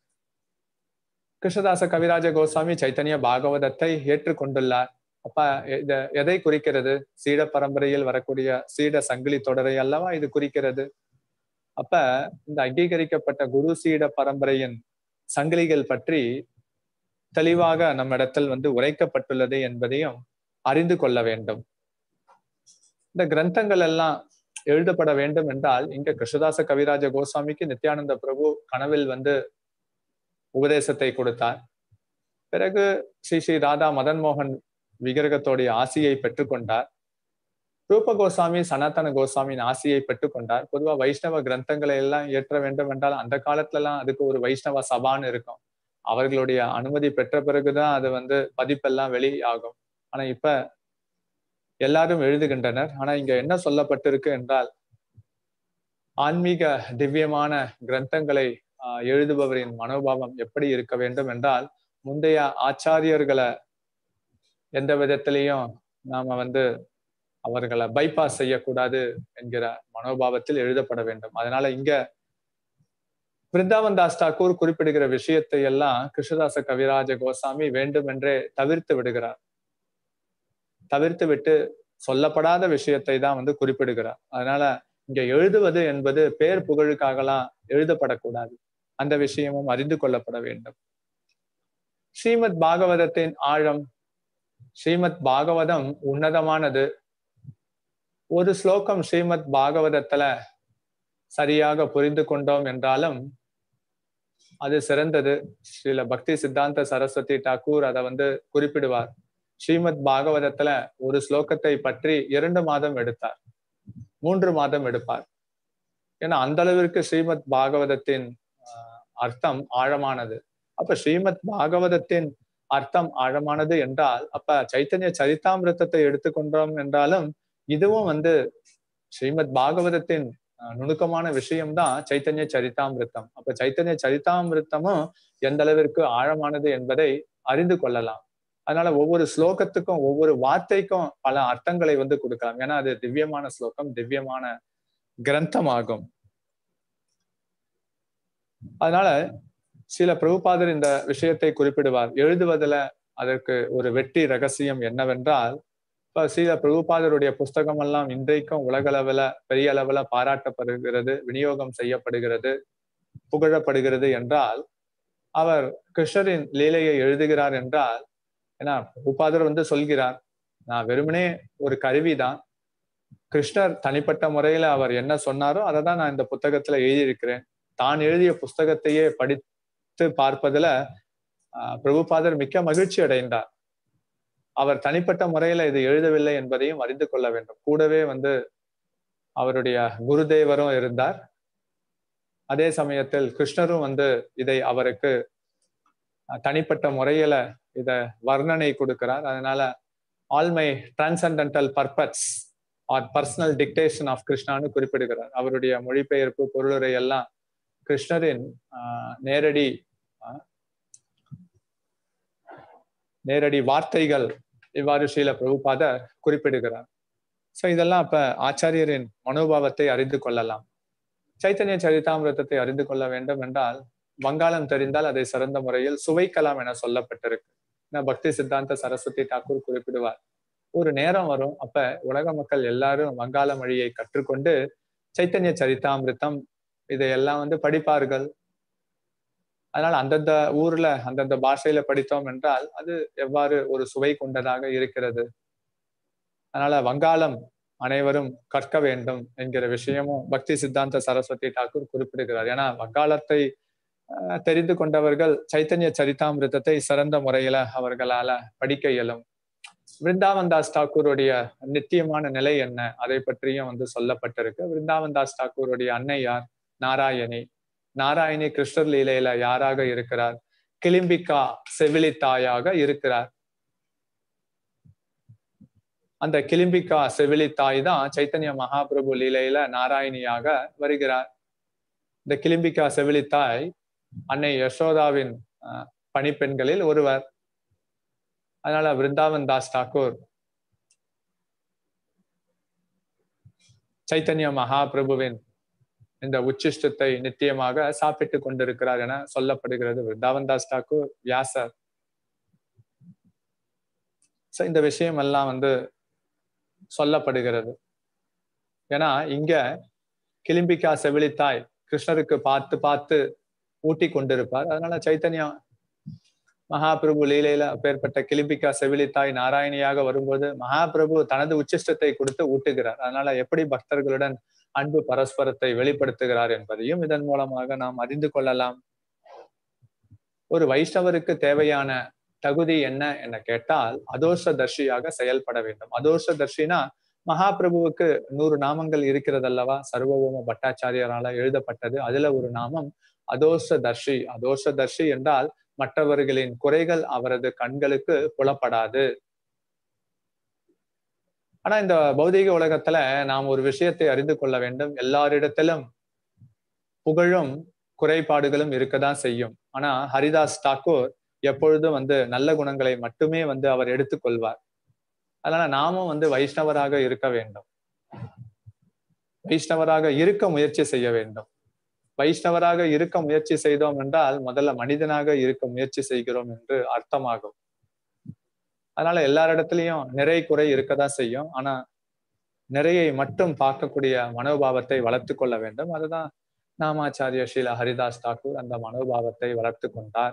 கிருஷ்ணதாச கவிராஜ கோஸ்வாமி சைத்தன்ய பாகவதத்தை ஏற்றுக்கொண்டுள்ளார் அப்ப இத எதை குறிக்கிறது சீட பரம்பரையில் வரக்கூடிய சீட சங்கிலி தொடரை அல்லவா இது குறிக்கிறது அப்ப இந்த அங்கீகரிக்கப்பட்ட குரு சீட பரம்பரையின் சங்கிலிகள் பற்றி தெளிவாக நம்மிடத்தில் வந்து உரைக்கப்பட்டுள்ளது என்பதையும் அறிந்து கொள்ள வேண்டும் இந்த கிரந்தங்கள் எல்லாம் எழுதப்பட வேண்டும் என்றால் இங்க கிருஷ்ணதாச கவிராஜ கோஸ்வாமிக்கு நித்யானந்த பிரபு கனவில் வந்து உபதேசத்தை கொடுத்தார் பிறகு ஸ்ரீ ஸ்ரீ ராதா மதன் மோகன் விக்கிரகத்தோடைய ஆசியை பெற்றுக்கொண்டார் ரூப கோசாமி சனாதன கோசாமியின் ஆசியை பெற்றுக்கொண்டார் பொதுவா வைஷ்ணவ கிரந்தங்களை எல்லாம் ஏற்ற வேண்டும் என்றால் அந்த காலத்துல எல்லாம் அதுக்கு ஒரு வைஷ்ணவ சபான்னு இருக்கும் அவர்களுடைய அனுமதி பெற்ற பிறகுதான் அது வந்து பதிப்பெல்லாம் வெளி ஆகும் ஆனா இப்ப எல்லாரும் எழுதுகின்றனர் ஆனா இங்க என்ன சொல்லப்பட்டிருக்கு என்றால் ஆன்மீக திவ்யமான கிரந்தங்களை ஆஹ் எழுதுபவரின் மனோபாவம் எப்படி இருக்க வேண்டும் என்றால் முந்தைய ஆச்சாரியர்களை எந்த விதத்திலையும் நாம வந்து அவர்களை பைபாஸ் செய்யக்கூடாது என்கிற மனோபாவத்தில் எழுதப்பட வேண்டும் அதனால இங்க பிருந்தாவன் தாஸ் தாக்கூர் குறிப்பிடுகிற விஷயத்தை எல்லாம் கிருஷ்ணதாச கவிராஜ கோசாமி வேண்டுமென்றே தவிர்த்து விடுகிறார் தவிர்த்து விட்டு சொல்லப்படாத விஷயத்தை தான் வந்து குறிப்பிடுகிறார் அதனால இங்க எழுதுவது என்பது பேர் புகழுக்காகலாம் எழுதப்படக்கூடாது அந்த விஷயமும் அறிந்து கொள்ளப்பட வேண்டும் ஸ்ரீமத் பாகவதத்தின் ஆழம் ஸ்ரீமத் பாகவதம் உன்னதமானது ஒரு ஸ்லோகம் ஸ்ரீமத் பாகவதத்துல சரியாக புரிந்து கொண்டோம் என்றாலும் அது சிறந்தது ஸ்ரீல பக்தி சித்தாந்த சரஸ்வதி டாக்கூர் அதை வந்து குறிப்பிடுவார் ஸ்ரீமத் பாகவதத்துல ஒரு ஸ்லோகத்தை பற்றி இரண்டு மாதம் எடுத்தார் மூன்று மாதம் எடுப்பார் ஏன்னா அந்த அளவிற்கு ஸ்ரீமத் பாகவதத்தின் அர்த்தம் ஆழமானது அப்ப ஸ்ரீமத் பாகவதத்தின் அர்த்தம் ஆழமானது என்றால் அப்ப சைத்தன்ய சரிதாமிரத்தத்தை எடுத்துக்கொண்டோம் என்றாலும் இதுவும் வந்து ஸ்ரீமத் பாகவதத்தின் நுணுக்கமான விஷயம்தான் சைத்தன்ய சரிதாமிருத்தம் அப்ப சைத்தன்ய சரிதாமிருத்தமும் எந்த அளவிற்கு ஆழமானது என்பதை அறிந்து கொள்ளலாம் அதனால ஒவ்வொரு ஸ்லோகத்துக்கும் ஒவ்வொரு வார்த்தைக்கும் பல அர்த்தங்களை வந்து கொடுக்கலாம் ஏன்னா அது திவ்யமான ஸ்லோகம் திவ்யமான கிரந்தமாகும் அதனால சில பிரபுபாதர் இந்த விஷயத்தை குறிப்பிடுவார் எழுதுவதுல அதற்கு ஒரு வெற்றி ரகசியம் என்னவென்றால் இப்ப சீல பிரபுபாதருடைய புஸ்தகம் எல்லாம் இன்றைக்கும் உலகளவுல பெரிய அளவுல பாராட்டப்படுகிறது விநியோகம் செய்யப்படுகிறது புகழப்படுகிறது என்றால் அவர் கிருஷ்ணரின் லீலையை எழுதுகிறார் என்றால் ஏன்னா பிரபுபாதர் வந்து சொல்கிறார் நான் வெறுமனே ஒரு கருவிதான் கிருஷ்ணர் தனிப்பட்ட முறையில அவர் என்ன சொன்னாரோ அதை தான் நான் இந்த புத்தகத்துல எழுதியிருக்கிறேன் தான் எழுதிய புஸ்தகத்தையே படித்து பார்ப்பதுல பிரபுபாதர் மிக்க மகிழ்ச்சி அடைந்தார் அவர் தனிப்பட்ட முறையில இது எழுதவில்லை என்பதையும் அறிந்து கொள்ள வேண்டும் கூடவே வந்து அவருடைய குருதேவரும் இருந்தார் அதே சமயத்தில் கிருஷ்ணரும் வந்து இதை அவருக்கு தனிப்பட்ட முறையில இத வர்ணனை கொடுக்கிறார் அதனால all my transcendental purpose are personal dictation of கிருஷ்ணான்னு குறிப்பிடுகிறார் அவருடைய மொழிபெயர்ப்பு பொருளுரை எல்லாம் கிருஷ்ணரின் நேரடி நேரடி வார்த்தைகள் இவ்வாறு ஸ்ரீல பிரபுபாதர் குறிப்பிடுகிறார் சோ இதெல்லாம் அப்ப ஆச்சாரியரின் மனோபாவத்தை அறிந்து கொள்ளலாம் சைத்தன்ய சரிதாமிரதத்தை அறிந்து கொள்ள வேண்டும் என்றால் வங்காளம் தெரிந்தால் அதை சிறந்த முறையில் சுவைக்கலாம் என சொல்லப்பட்டிருக்கு பக்தி சித்தாந்த சரஸ்வதி தாக்கூர் குறிப்பிடுவார் ஒரு நேரம் வரும் அப்ப உலக மக்கள் எல்லாரும் வங்காள மொழியை கற்றுக்கொண்டு சைத்தன்ய சரிதாமிருத்தம் இதையெல்லாம் வந்து படிப்பார்கள் அதனால அந்தந்த ஊர்ல அந்தந்த பாஷையில படித்தோம் என்றால் அது எவ்வாறு ஒரு சுவை கொண்டதாக இருக்கிறது அதனால வங்காளம் அனைவரும் கற்க வேண்டும் என்கிற விஷயமும் பக்தி சித்தாந்த சரஸ்வதி தாக்கூர் குறிப்பிடுகிறார் ஏன்னா வங்காளத்தை தெரிந்து கொண்டவர்கள் சைத்தன்ய சரிதாமிரதத்தை சிறந்த முறையில அவர்களால படிக்க இயலும் விருந்தாவன் தாஸ் தாக்கூருடைய நித்தியமான நிலை என்ன அதை பற்றியும் வந்து சொல்லப்பட்டிருக்கு விருந்தாவன் தாஸ் தாக்கூருடைய அன்னை யார் நாராயணி நாராயணி கிருஷ்ணர் லீலையில யாராக இருக்கிறார் கிளிம்பிக்கா செவிலி தாயாக இருக்கிறார் அந்த கிளிம்பிக்கா செவிலி தாய் தான் சைத்தன்ய மகாபிரபு லீலையில நாராயணியாக வருகிறார் இந்த கிளிம்பிக்கா செவிலி தாய் அன்னை யசோதாவின் பணிப்பெண்களில் ஒருவர் அதனால விருந்தாவன் தாஸ் தாக்கூர் சைத்தன்ய மகாபிரபுவின் இந்த உச்சிஷ்டத்தை நித்தியமாக சாப்பிட்டு கொண்டிருக்கிறார் என சொல்லப்படுகிறது விருந்தாவன் தாஸ் தாக்கூர் வியாசர் இந்த விஷயம் எல்லாம் வந்து சொல்லப்படுகிறது ஏன்னா இங்க கிளிம்பிக்கா செவிலித்தாய் கிருஷ்ணருக்கு பார்த்து பார்த்து ஊட்டி கொண்டிருப்பார் அதனால சைத்தன்யா மகாபிரபு லீலையில அப்பேற்பட்ட கிளிம்பிக்கா செவிலித்தாய் நாராயணியாக வரும்போது மகாபிரபு தனது உச்சிஷ்டத்தை கொடுத்து ஊட்டுகிறார் அதனால எப்படி பக்தர்களுடன் அன்பு பரஸ்பரத்தை வெளிப்படுத்துகிறார் என்பதையும் இதன் மூலமாக நாம் அறிந்து கொள்ளலாம் ஒரு வைஷ்ணவருக்கு தேவையான தகுதி என்ன என கேட்டால் அதோஷ தர்ஷியாக செயல்பட வேண்டும் அதோஷ தர்ஷினா மகாபிரபுவுக்கு நூறு நாமங்கள் இருக்கிறது அல்லவா சர்வபௌம பட்டாச்சாரியரால எழுதப்பட்டது அதுல ஒரு நாமம் அதோஷ தர்ஷி அதோஷ தர்ஷி என்றால் மற்றவர்களின் குறைகள் அவரது கண்களுக்கு புலப்படாது ஆனா இந்த பௌதீக உலகத்துல நாம் ஒரு விஷயத்தை அறிந்து கொள்ள வேண்டும் எல்லாரிடத்திலும் புகழும் குறைபாடுகளும் இருக்கதான் செய்யும் ஆனா ஹரிதாஸ் தாக்கூர் எப்பொழுதும் வந்து நல்ல குணங்களை மட்டுமே வந்து அவர் எடுத்துக்கொள்வார் அதனால நாமும் வந்து வைஷ்ணவராக இருக்க வேண்டும் வைஷ்ணவராக இருக்க முயற்சி செய்ய வேண்டும் வைஷ்ணவராக இருக்க முயற்சி செய்தோம் என்றால் முதல்ல மனிதனாக இருக்க முயற்சி செய்கிறோம் என்று அர்த்தமாகும் அதனால எல்லாரிடத்துலயும் நிறை குறை இருக்கதான் செய்யும் ஆனா நிறையை மட்டும் பார்க்கக்கூடிய மனோபாவத்தை வளர்த்து கொள்ள வேண்டும் அதுதான் நாமாச்சாரிய ஸ்ரீல ஹரிதாஸ் தாக்கூர் அந்த மனோபாவத்தை வளர்த்து கொண்டார்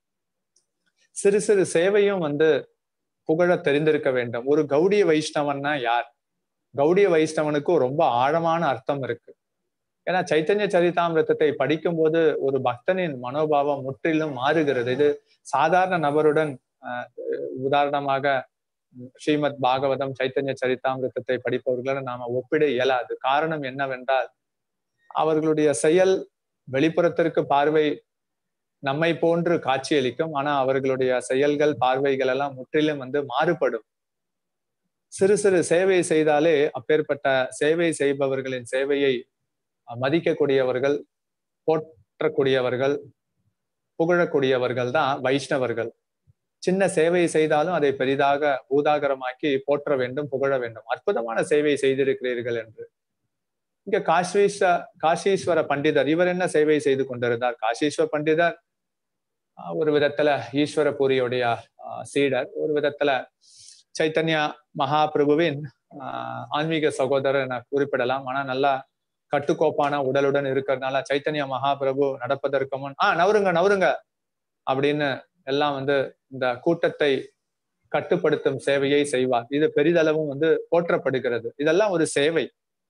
சிறு சிறு சேவையும் வந்து புகழ தெரிந்திருக்க வேண்டும் ஒரு கௌடிய வைஷ்ணவன்னா யார் கௌடிய வைஷ்ணவனுக்கும் ரொம்ப ஆழமான அர்த்தம் இருக்கு ஏன்னா சைத்தன்ய சரிதாமிரதத்தை படிக்கும் போது ஒரு பக்தனின் மனோபாவம் முற்றிலும் மாறுகிறது இது சாதாரண நபருடன் உதாரணமாக ஸ்ரீமத் பாகவதம் சைத்தன்ய சரிதாமிரதத்தை படிப்பவர்களுடன் நாம ஒப்பிட இயலாது காரணம் என்னவென்றால் அவர்களுடைய செயல் வெளிப்புறத்திற்கு பார்வை நம்மை போன்று காட்சியளிக்கும் ஆனா அவர்களுடைய செயல்கள் பார்வைகள் எல்லாம் முற்றிலும் வந்து மாறுபடும் சிறு சிறு சேவை செய்தாலே அப்பேற்பட்ட சேவை செய்பவர்களின் சேவையை மதிக்கக்கூடியவர்கள் போற்றக்கூடியவர்கள் புகழக்கூடியவர்கள் தான் வைஷ்ணவர்கள் சின்ன சேவை செய்தாலும் அதை பெரிதாக பூதாகரமாக்கி போற்ற வேண்டும் புகழ வேண்டும் அற்புதமான சேவை செய்திருக்கிறீர்கள் என்று இங்க காஷீஸ்வ காஷீஸ்வர பண்டிதர் இவர் என்ன சேவை செய்து கொண்டிருந்தார் காஷீஸ்வர பண்டிதர் ஒரு விதத்துல ஈஸ்வரபுரியுடைய சீடர் ஒரு விதத்துல சைத்தன்யா மகாபிரபுவின் ஆன்மீக சகோதரர் என குறிப்பிடலாம் ஆனா நல்லா கட்டுக்கோப்பான உடலுடன் இருக்கிறதுனால சைத்தன்ய மகாபிரபு நடப்பதற்கு முன் ஆஹ் நவருங்க நவருங்க அப்படின்னு எல்லாம் வந்து இந்த கூட்டத்தை கட்டுப்படுத்தும் சேவையை செய்வார் இது பெரிதளவும் வந்து போற்றப்படுகிறது இதெல்லாம் ஒரு சேவை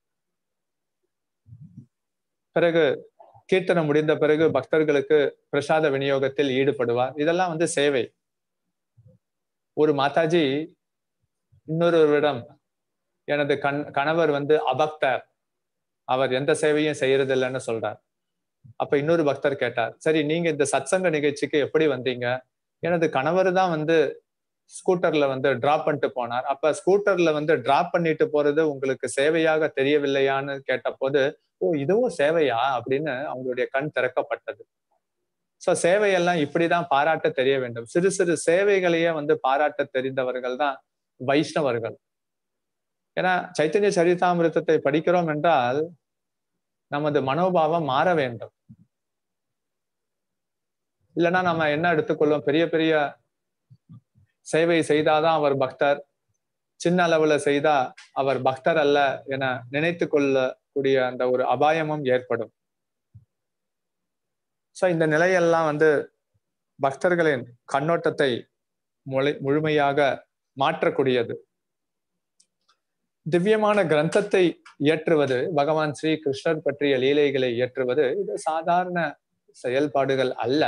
பிறகு கீர்த்தனம் முடிந்த பிறகு பக்தர்களுக்கு பிரசாத விநியோகத்தில் ஈடுபடுவார் இதெல்லாம் வந்து சேவை ஒரு மாதாஜி இன்னொருவரிடம் எனது கண் கணவர் வந்து அபக்தர் அவர் எந்த சேவையும் செய்யறது இல்லைன்னு சொல்றார் அப்ப இன்னொரு பக்தர் கேட்டார் சரி நீங்க இந்த சத்சங்க நிகழ்ச்சிக்கு எப்படி வந்தீங்க எனது கணவர் தான் வந்து ஸ்கூட்டர்ல வந்து டிராப் பண்ணிட்டு போனார் அப்ப ஸ்கூட்டர்ல வந்து டிராப் பண்ணிட்டு போறது உங்களுக்கு சேவையாக தெரியவில்லையான்னு கேட்டபோது ஓ இதுவும் சேவையா அப்படின்னு அவங்களுடைய கண் திறக்கப்பட்டது சோ சேவையெல்லாம் இப்படிதான் பாராட்ட தெரிய வேண்டும் சிறு சிறு சேவைகளையே வந்து பாராட்ட தெரிந்தவர்கள் தான் வைஷ்ணவர்கள் ஏன்னா சைத்தன்ய சரிதாமிரதத்தை படிக்கிறோம் என்றால் நமது மனோபாவம் மாற வேண்டும் இல்லைன்னா நம்ம என்ன எடுத்துக்கொள்வோம் பெரிய பெரிய சேவை செய்தாதான் அவர் பக்தர் சின்ன அளவுல செய்தா அவர் பக்தர் அல்ல என நினைத்து கொள்ளக்கூடிய அந்த ஒரு அபாயமும் ஏற்படும் சோ இந்த நிலையெல்லாம் வந்து பக்தர்களின் கண்ணோட்டத்தை முழு முழுமையாக மாற்றக்கூடியது திவ்யமான கிரந்தத்தை இயற்றுவது பகவான் ஸ்ரீ கிருஷ்ணர் பற்றிய லீலைகளை இயற்றுவது இது சாதாரண செயல்பாடுகள் அல்ல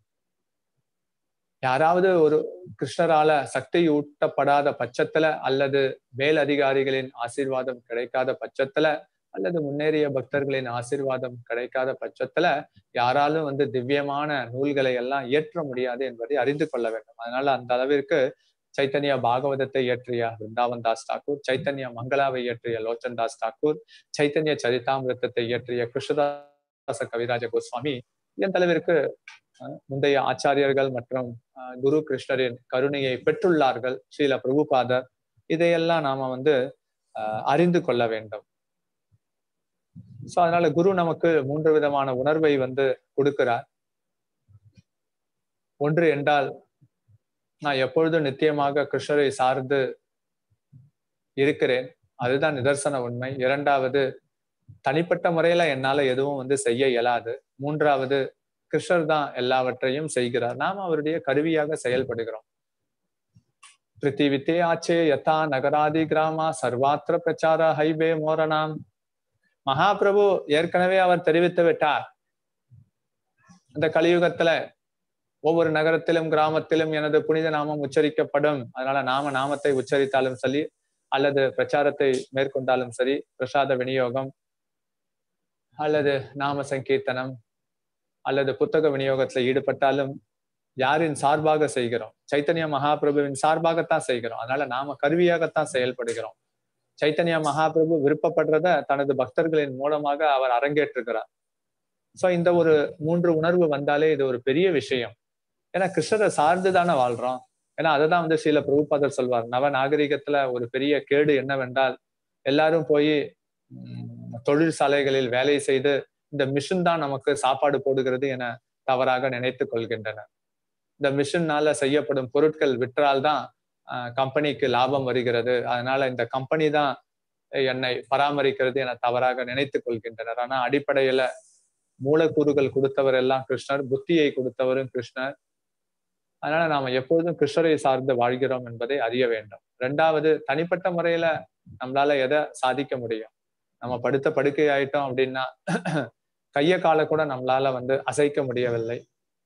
யாராவது ஒரு கிருஷ்ணரால சக்தி ஊட்டப்படாத பட்சத்துல அல்லது மேல் அதிகாரிகளின் ஆசீர்வாதம் கிடைக்காத பட்சத்துல அல்லது முன்னேறிய பக்தர்களின் ஆசீர்வாதம் கிடைக்காத பட்சத்துல யாராலும் வந்து திவ்யமான நூல்களை எல்லாம் இயற்ற முடியாது என்பதை அறிந்து கொள்ள வேண்டும் அதனால அந்த அளவிற்கு சைத்தன்ய பாகவதத்தை இயற்றிய விருந்தாவன் தாஸ் தாக்கூர் சைத்தன்ய மங்களாவை இயற்றிய லோச்சன் தாஸ் தாக்கூர் சைத்தன்ய சரிதாமிரத்தத்தை இயற்றிய கிருஷ்ணதாச கவிராஜ கோஸ்வாமி எந்த அளவிற்கு முந்தைய ஆச்சாரியர்கள் மற்றும் குரு கிருஷ்ணரின் கருணையை பெற்றுள்ளார்கள் ஸ்ரீல பிரபுபாதர் இதையெல்லாம் நாம வந்து அறிந்து கொள்ள வேண்டும் சோ அதனால குரு நமக்கு மூன்று விதமான உணர்வை வந்து கொடுக்கிறார் ஒன்று என்றால் நான் எப்பொழுதும் நித்தியமாக கிருஷ்ணரை சார்ந்து இருக்கிறேன் அதுதான் நிதர்சன உண்மை இரண்டாவது தனிப்பட்ட முறையில என்னால எதுவும் வந்து செய்ய இயலாது மூன்றாவது கிருஷ்ணர் தான் எல்லாவற்றையும் செய்கிறார் நாம் அவருடைய கருவியாக செயல்படுகிறோம் பிருத்திவித்தே ஆச்சே யதா நகராதி கிராமா சர்வாத்திர பிரச்சார ஹைவே மோரணாம் மகாபிரபு ஏற்கனவே அவர் தெரிவித்து விட்டார் இந்த கலியுகத்துல ஒவ்வொரு நகரத்திலும் கிராமத்திலும் எனது புனித நாமம் உச்சரிக்கப்படும் அதனால நாம நாமத்தை உச்சரித்தாலும் சரி அல்லது பிரச்சாரத்தை மேற்கொண்டாலும் சரி பிரசாத விநியோகம் அல்லது நாம சங்கீர்த்தனம் அல்லது புத்தக விநியோகத்துல ஈடுபட்டாலும் யாரின் சார்பாக செய்கிறோம் சைத்தன்ய மகாபிரபுவின் சார்பாகத்தான் செய்கிறோம் அதனால நாம கருவியாகத்தான் செயல்படுகிறோம் சைத்தன்ய மகாபிரபு விருப்பப்படுறத தனது பக்தர்களின் மூலமாக அவர் அரங்கேற்றுகிறார் சோ இந்த ஒரு மூன்று உணர்வு வந்தாலே இது ஒரு பெரிய விஷயம் ஏன்னா கிருஷ்ணரை சார்ந்து தானே வாழ்றோம் ஏன்னா அதை தான் வந்து ஸ்ரீல பிரபுபாதர் சொல்வார் நவ நாகரிகத்துல ஒரு பெரிய கேடு என்னவென்றால் எல்லாரும் போய் தொழிற்சாலைகளில் வேலை செய்து இந்த மிஷின் தான் நமக்கு சாப்பாடு போடுகிறது என தவறாக நினைத்து கொள்கின்றனர் இந்த மிஷின்னால செய்யப்படும் பொருட்கள் விற்றால்தான் கம்பெனிக்கு லாபம் வருகிறது அதனால இந்த கம்பெனி தான் என்னை பராமரிக்கிறது என தவறாக நினைத்து கொள்கின்றனர் ஆனா அடிப்படையில மூலக்கூறுகள் கொடுத்தவர் எல்லாம் கிருஷ்ணர் புத்தியை கொடுத்தவரும் கிருஷ்ணர் அதனால நாம எப்பொழுதும் கிருஷ்ணரை சார்ந்து வாழ்கிறோம் என்பதை அறிய வேண்டும் ரெண்டாவது தனிப்பட்ட முறையில நம்மளால எதை சாதிக்க முடியும் நம்ம படுத்த படுக்கை ஆயிட்டோம் அப்படின்னா கைய கால கூட நம்மளால வந்து அசைக்க முடியவில்லை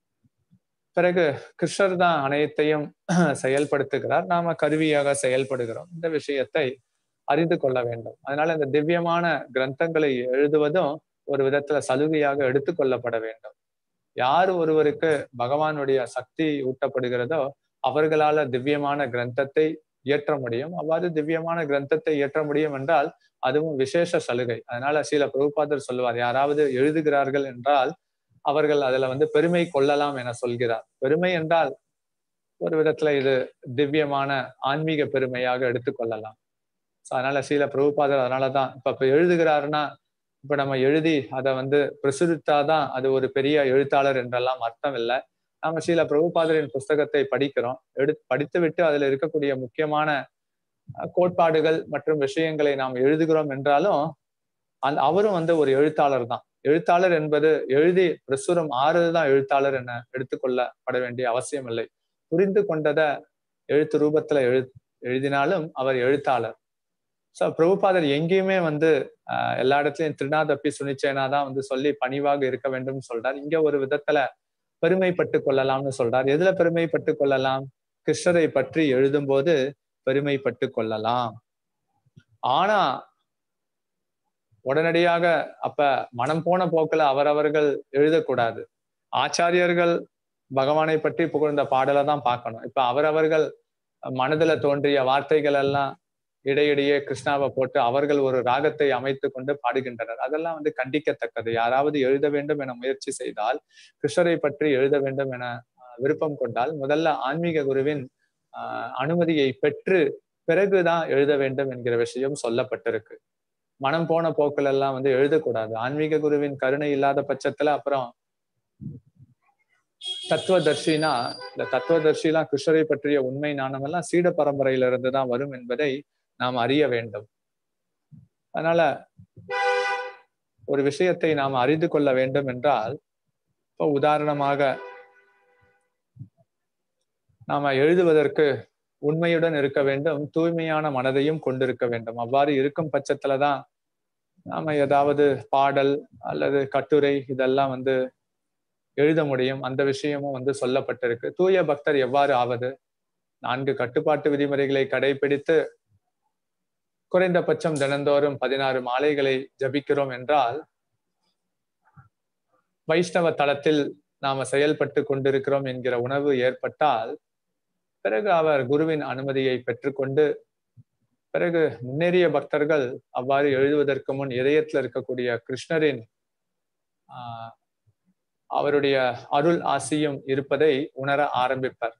பிறகு கிருஷ்ணர் தான் அனைத்தையும் செயல்படுத்துகிறார் நாம கருவியாக செயல்படுகிறோம் இந்த விஷயத்தை அறிந்து கொள்ள வேண்டும் அதனால இந்த திவ்யமான கிரந்தங்களை எழுதுவதும் ஒரு விதத்துல சலுகையாக எடுத்துக்கொள்ளப்பட வேண்டும் யார் ஒருவருக்கு பகவானுடைய சக்தி ஊட்டப்படுகிறதோ அவர்களால திவ்யமான கிரந்தத்தை இயற்ற முடியும் அவ்வாறு திவ்யமான கிரந்தத்தை இயற்ற முடியும் என்றால் அதுவும் விசேஷ சலுகை அதனால சீல பிரபுபாதர் சொல்லுவார் யாராவது எழுதுகிறார்கள் என்றால் அவர்கள் அதுல வந்து பெருமை கொள்ளலாம் என சொல்கிறார் பெருமை என்றால் ஒரு விதத்துல இது திவ்யமான ஆன்மீக பெருமையாக எடுத்துக்கொள்ளலாம் அதனால சீல பிரபுபாதர் அதனாலதான் இப்ப இப்ப எழுதுகிறாருன்னா இப்ப நம்ம எழுதி அதை வந்து பிரசுரித்தாதான் அது ஒரு பெரிய எழுத்தாளர் என்றெல்லாம் அர்த்தம் இல்லை நாம ஸ்ரீல பிரபுபாதரின் புஸ்தகத்தை படிக்கிறோம் எடு படித்து விட்டு அதுல இருக்கக்கூடிய முக்கியமான கோட்பாடுகள் மற்றும் விஷயங்களை நாம் எழுதுகிறோம் என்றாலும் அந்த அவரும் வந்து ஒரு எழுத்தாளர் தான் எழுத்தாளர் என்பது எழுதி பிரசுரம் ஆறுதான் எழுத்தாளர் என எடுத்துக்கொள்ளப்பட வேண்டிய அவசியம் இல்லை புரிந்து கொண்டத எழுத்து ரூபத்துல எழு எழுதினாலும் அவர் எழுத்தாளர் சோ பிரபுபாதர் எங்கேயுமே வந்து ஆஹ் எல்லா இடத்துலயும் திருநாதப்பி சுனிச்சேனா தான் வந்து சொல்லி பணிவாக இருக்க வேண்டும் சொல்றார் இங்க ஒரு விதத்துல பெருமைப்பட்டு கொள்ளலாம்னு சொல்றார் எதுல பெருமைப்பட்டு கொள்ளலாம் கிருஷ்ணரை பற்றி எழுதும் போது பெருமைப்பட்டு கொள்ளலாம் ஆனா உடனடியாக அப்ப மனம் போன போக்குல அவரவர்கள் எழுதக்கூடாது ஆச்சாரியர்கள் பகவானை பற்றி புகழ்ந்த பாடலை தான் பார்க்கணும் இப்ப அவரவர்கள் மனதுல தோன்றிய வார்த்தைகள் எல்லாம் இடையிடையே கிருஷ்ணாவை போட்டு அவர்கள் ஒரு ராகத்தை அமைத்து கொண்டு பாடுகின்றனர் அதெல்லாம் வந்து கண்டிக்கத்தக்கது யாராவது எழுத வேண்டும் என முயற்சி செய்தால் கிருஷ்ணரை பற்றி எழுத வேண்டும் என விருப்பம் கொண்டால் முதல்ல ஆன்மீக குருவின் ஆஹ் அனுமதியை பெற்று பிறகுதான் எழுத வேண்டும் என்கிற விஷயம் சொல்லப்பட்டிருக்கு மனம் போன போக்கள் எல்லாம் வந்து எழுதக்கூடாது ஆன்மீக குருவின் கருணை இல்லாத பட்சத்துல அப்புறம் தத்துவதர்ஷினா இந்த தத்துவதர்ஷிலாம் கிருஷ்ணரை பற்றிய உண்மை நாணம் எல்லாம் சீட பரம்பரையில இருந்து தான் வரும் என்பதை நாம் அறிய வேண்டும் அதனால ஒரு விஷயத்தை நாம் அறிந்து கொள்ள வேண்டும் என்றால் இப்போ உதாரணமாக நாம எழுதுவதற்கு உண்மையுடன் இருக்க வேண்டும் தூய்மையான மனதையும் கொண்டிருக்க வேண்டும் அவ்வாறு இருக்கும் பட்சத்துலதான் நாம ஏதாவது பாடல் அல்லது கட்டுரை இதெல்லாம் வந்து எழுத முடியும் அந்த விஷயமும் வந்து சொல்லப்பட்டிருக்கு தூய பக்தர் எவ்வாறு ஆவது நான்கு கட்டுப்பாட்டு விதிமுறைகளை கடைபிடித்து குறைந்தபட்சம் தினந்தோறும் பதினாறு மாலைகளை ஜபிக்கிறோம் என்றால் வைஷ்ணவ தளத்தில் நாம செயல்பட்டு கொண்டிருக்கிறோம் என்கிற உணர்வு ஏற்பட்டால் பிறகு அவர் குருவின் அனுமதியை பெற்றுக்கொண்டு பிறகு முன்னேறிய பக்தர்கள் அவ்வாறு எழுதுவதற்கு முன் இதயத்துல இருக்கக்கூடிய கிருஷ்ணரின் ஆஹ் அவருடைய அருள் ஆசியும் இருப்பதை உணர ஆரம்பிப்பார்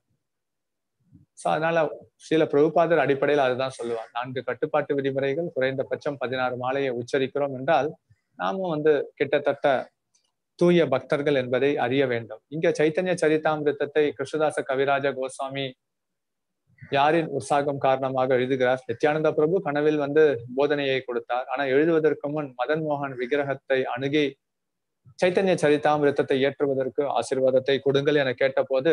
சோ அதனால சில பிரபுபாதர் அடிப்படையில் அதுதான் சொல்லுவார் நான்கு கட்டுப்பாட்டு விதிமுறைகள் குறைந்தபட்சம் பதினாறு மாலையை உச்சரிக்கிறோம் என்றால் நாமும் வந்து கிட்டத்தட்ட தூய பக்தர்கள் என்பதை அறிய வேண்டும் இங்க சைத்தன்ய சரிதாமிருத்தத்தை கிருஷ்ணதாச கவிராஜ கோஸ்வாமி யாரின் உற்சாகம் காரணமாக எழுதுகிறார் நித்யானந்த பிரபு கனவில் வந்து போதனையை கொடுத்தார் ஆனா எழுதுவதற்கு முன் மதன் மோகன் விக்கிரகத்தை அணுகி சைத்தன்ய சரிதாமிருத்தத்தை ஏற்றுவதற்கு ஆசிர்வாதத்தை கொடுங்கள் என கேட்டபோது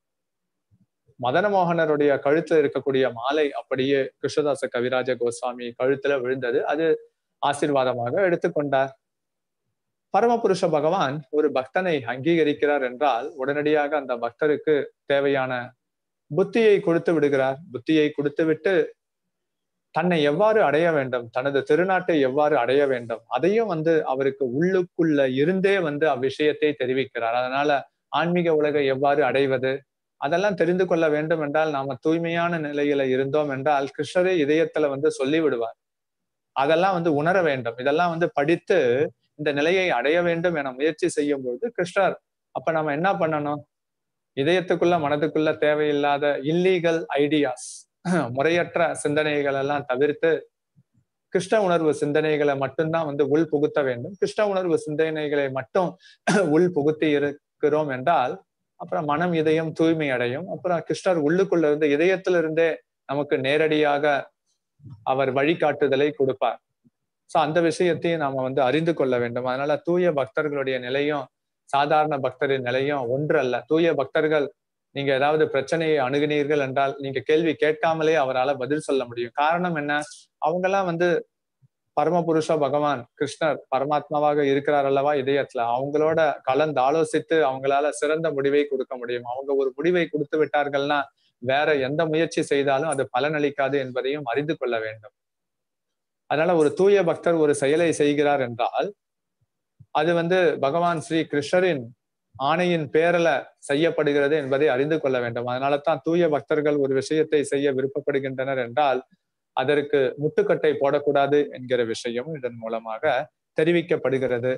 மதன மோகனருடைய கழுத்துல இருக்கக்கூடிய மாலை அப்படியே கிருஷ்ணதாச கவிராஜ கோஸ்வாமி கழுத்துல விழுந்தது அது ஆசிர்வாதமாக எடுத்துக்கொண்டார் பரமபுருஷ பகவான் ஒரு பக்தனை அங்கீகரிக்கிறார் என்றால் உடனடியாக அந்த பக்தருக்கு தேவையான புத்தியை கொடுத்து விடுகிறார் புத்தியை கொடுத்து விட்டு தன்னை எவ்வாறு அடைய வேண்டும் தனது திருநாட்டை எவ்வாறு அடைய வேண்டும் அதையும் வந்து அவருக்கு உள்ளுக்குள்ள இருந்தே வந்து அவ்விஷயத்தை தெரிவிக்கிறார் அதனால ஆன்மீக உலகை எவ்வாறு அடைவது அதெல்லாம் தெரிந்து கொள்ள வேண்டும் என்றால் நாம தூய்மையான நிலையில இருந்தோம் என்றால் கிருஷ்ணரே இதயத்துல வந்து சொல்லி விடுவார் அதெல்லாம் வந்து உணர வேண்டும் இதெல்லாம் வந்து படித்து இந்த நிலையை அடைய வேண்டும் என முயற்சி செய்யும் பொழுது கிருஷ்ணர் அப்ப நம்ம என்ன பண்ணணும் இதயத்துக்குள்ள மனதுக்குள்ள தேவையில்லாத இல்லீகல் ஐடியாஸ் முறையற்ற சிந்தனைகள் எல்லாம் தவிர்த்து கிருஷ்ண உணர்வு சிந்தனைகளை மட்டும்தான் வந்து உள் புகுத்த வேண்டும் கிருஷ்ண உணர்வு சிந்தனைகளை மட்டும் உள் புகுத்தி இருக்கிறோம் என்றால் அப்புறம் மனம் இதயம் தூய்மை அடையும் அப்புறம் கிருஷ்ணர் உள்ளுக்குள்ள இருந்து இதயத்திலிருந்தே நமக்கு நேரடியாக அவர் வழிகாட்டுதலை கொடுப்பார் சோ அந்த விஷயத்தையும் நாம வந்து அறிந்து கொள்ள வேண்டும் அதனால தூய பக்தர்களுடைய நிலையும் சாதாரண பக்தரின் நிலையும் ஒன்று அல்ல தூய பக்தர்கள் நீங்க ஏதாவது பிரச்சனையை அணுகினீர்கள் என்றால் நீங்க கேள்வி கேட்காமலே அவரால் பதில் சொல்ல முடியும் காரணம் என்ன அவங்கெல்லாம் வந்து பரமபுருஷ பகவான் கிருஷ்ணர் பரமாத்மாவாக இருக்கிறார் அல்லவா இதயத்துல அவங்களோட கலந்து ஆலோசித்து அவங்களால சிறந்த முடிவை கொடுக்க முடியும் அவங்க ஒரு முடிவை கொடுத்து விட்டார்கள்னா வேற எந்த முயற்சி செய்தாலும் அது பலனளிக்காது என்பதையும் அறிந்து கொள்ள வேண்டும் அதனால ஒரு தூய பக்தர் ஒரு செயலை செய்கிறார் என்றால் அது வந்து பகவான் ஸ்ரீ கிருஷ்ணரின் ஆணையின் பேரல செய்யப்படுகிறது என்பதை அறிந்து கொள்ள வேண்டும் அதனால தான் தூய பக்தர்கள் ஒரு விஷயத்தை செய்ய விருப்பப்படுகின்றனர் என்றால் அதற்கு முட்டுக்கட்டை போடக்கூடாது என்கிற விஷயம் இதன் மூலமாக தெரிவிக்கப்படுகிறது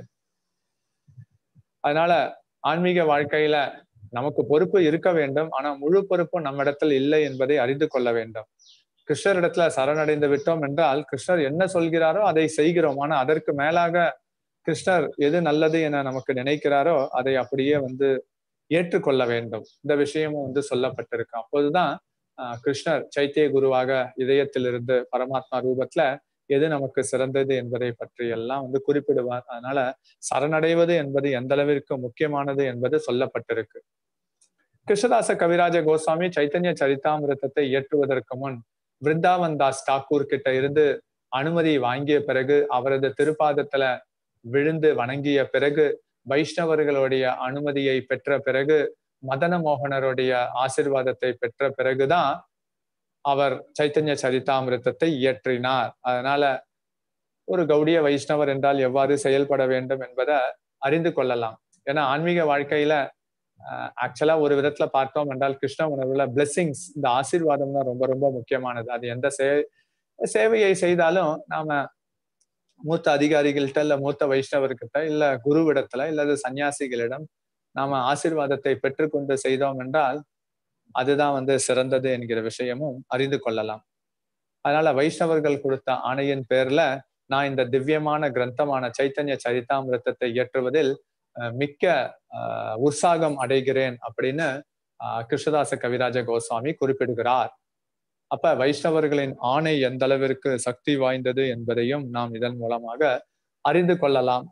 அதனால ஆன்மீக வாழ்க்கையில நமக்கு பொறுப்பு இருக்க வேண்டும் ஆனா முழு பொறுப்பும் நம்மிடத்தில் இல்லை என்பதை அறிந்து கொள்ள வேண்டும் கிருஷ்ணரிடத்துல சரணடைந்து விட்டோம் என்றால் கிருஷ்ணர் என்ன சொல்கிறாரோ அதை செய்கிறோம் ஆனா அதற்கு மேலாக கிருஷ்ணர் எது நல்லது என நமக்கு நினைக்கிறாரோ அதை அப்படியே வந்து ஏற்றுக்கொள்ள வேண்டும் இந்த விஷயமும் வந்து சொல்லப்பட்டிருக்கு அப்போதுதான் கிருஷ்ணர் சைத்திய குருவாக இதயத்திலிருந்து பரமாத்மா ரூபத்துல எது நமக்கு சிறந்தது என்பதை பற்றி எல்லாம் வந்து குறிப்பிடுவார் அதனால சரணடைவது என்பது எந்த அளவிற்கு முக்கியமானது என்பது சொல்லப்பட்டிருக்கு கிருஷ்ணதாச கவிராஜ கோஸ்வாமி சைத்தன்ய சரிதாமிரதத்தை இயற்றுவதற்கு முன் விருந்தாவன் தாஸ் தாக்கூர் கிட்ட இருந்து அனுமதி வாங்கிய பிறகு அவரது திருப்பாதத்துல விழுந்து வணங்கிய பிறகு வைஷ்ணவர்களுடைய அனுமதியை பெற்ற பிறகு மதன மோகனருடைய ஆசிர்வாதத்தை பெற்ற பிறகுதான் அவர் சைத்தன்ய சரிதாமிரதத்தை இயற்றினார் அதனால ஒரு கௌடிய வைஷ்ணவர் என்றால் எவ்வாறு செயல்பட வேண்டும் என்பதை அறிந்து கொள்ளலாம் ஏன்னா ஆன்மீக வாழ்க்கையில ஆக்சுவலா ஒரு விதத்துல பார்த்தோம் என்றால் கிருஷ்ண உணர்வுல பிளெஸ்ஸிங்ஸ் இந்த ஆசீர்வாதம் தான் ரொம்ப ரொம்ப முக்கியமானது அது எந்த சே சேவையை செய்தாலும் நாம மூத்த அதிகாரிகள்கிட்ட இல்ல மூத்த வைஷ்ணவர்கிட்ட இல்ல குருவிடத்துல இல்லது சன்னியாசிகளிடம் நாம ஆசிர்வாதத்தை பெற்றுக்கொண்டு செய்தோம் என்றால் அதுதான் வந்து சிறந்தது என்கிற விஷயமும் அறிந்து கொள்ளலாம் அதனால வைஷ்ணவர்கள் கொடுத்த ஆணையின் பேர்ல நான் இந்த திவ்யமான கிரந்தமான சைத்தன்ய சரிதாமிரதத்தை இயற்றுவதில் மிக்க உற்சாகம் அடைகிறேன் அப்படின்னு கிருஷ்ணதாச கவிராஜ கோஸ்வாமி குறிப்பிடுகிறார் அப்ப வைஷ்ணவர்களின் ஆணை எந்த அளவிற்கு சக்தி வாய்ந்தது என்பதையும் நாம் இதன் மூலமாக அறிந்து கொள்ளலாம்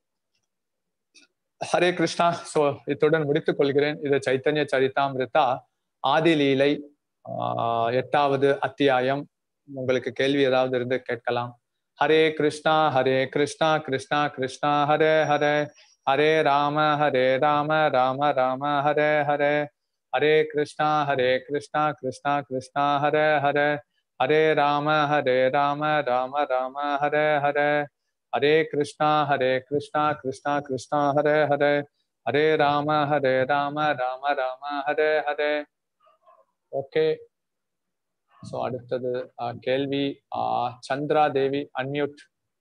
ஹரே கிருஷ்ணா சோ இத்துடன் முடித்துக் கொள்கிறேன் இது சைத்தன்ய சரிதாமிருதா ஆதி லீலை ஆஹ் எட்டாவது அத்தியாயம் உங்களுக்கு கேள்வி ஏதாவது இருந்து கேட்கலாம் ஹரே கிருஷ்ணா ஹரே கிருஷ்ணா கிருஷ்ணா கிருஷ்ணா ஹரே ஹரே ஹரே ராம ஹரே ராம ராம ராம ஹரே ஹரே ஹரே கிருஷ்ணா ஹரே கிருஷ்ணா கிருஷ்ணா கிருஷ்ணா ஹரே ஹரே ஹரே ராம ஹரே ராம ராம ராம ஹரே ஹரே ஹரே கிருஷ்ணா ஹரே கிருஷ்ணா கிருஷ்ணா கிருஷ்ணா ஹரே ஹரே ஹரே ராம ஹரே ராம ராம ராம ஹரே ஹரே ஓகே ஸோ அடுத்தது ஆஹ், கேள்வி ஆஹ், சந்திரா தேவி அன்மியூட்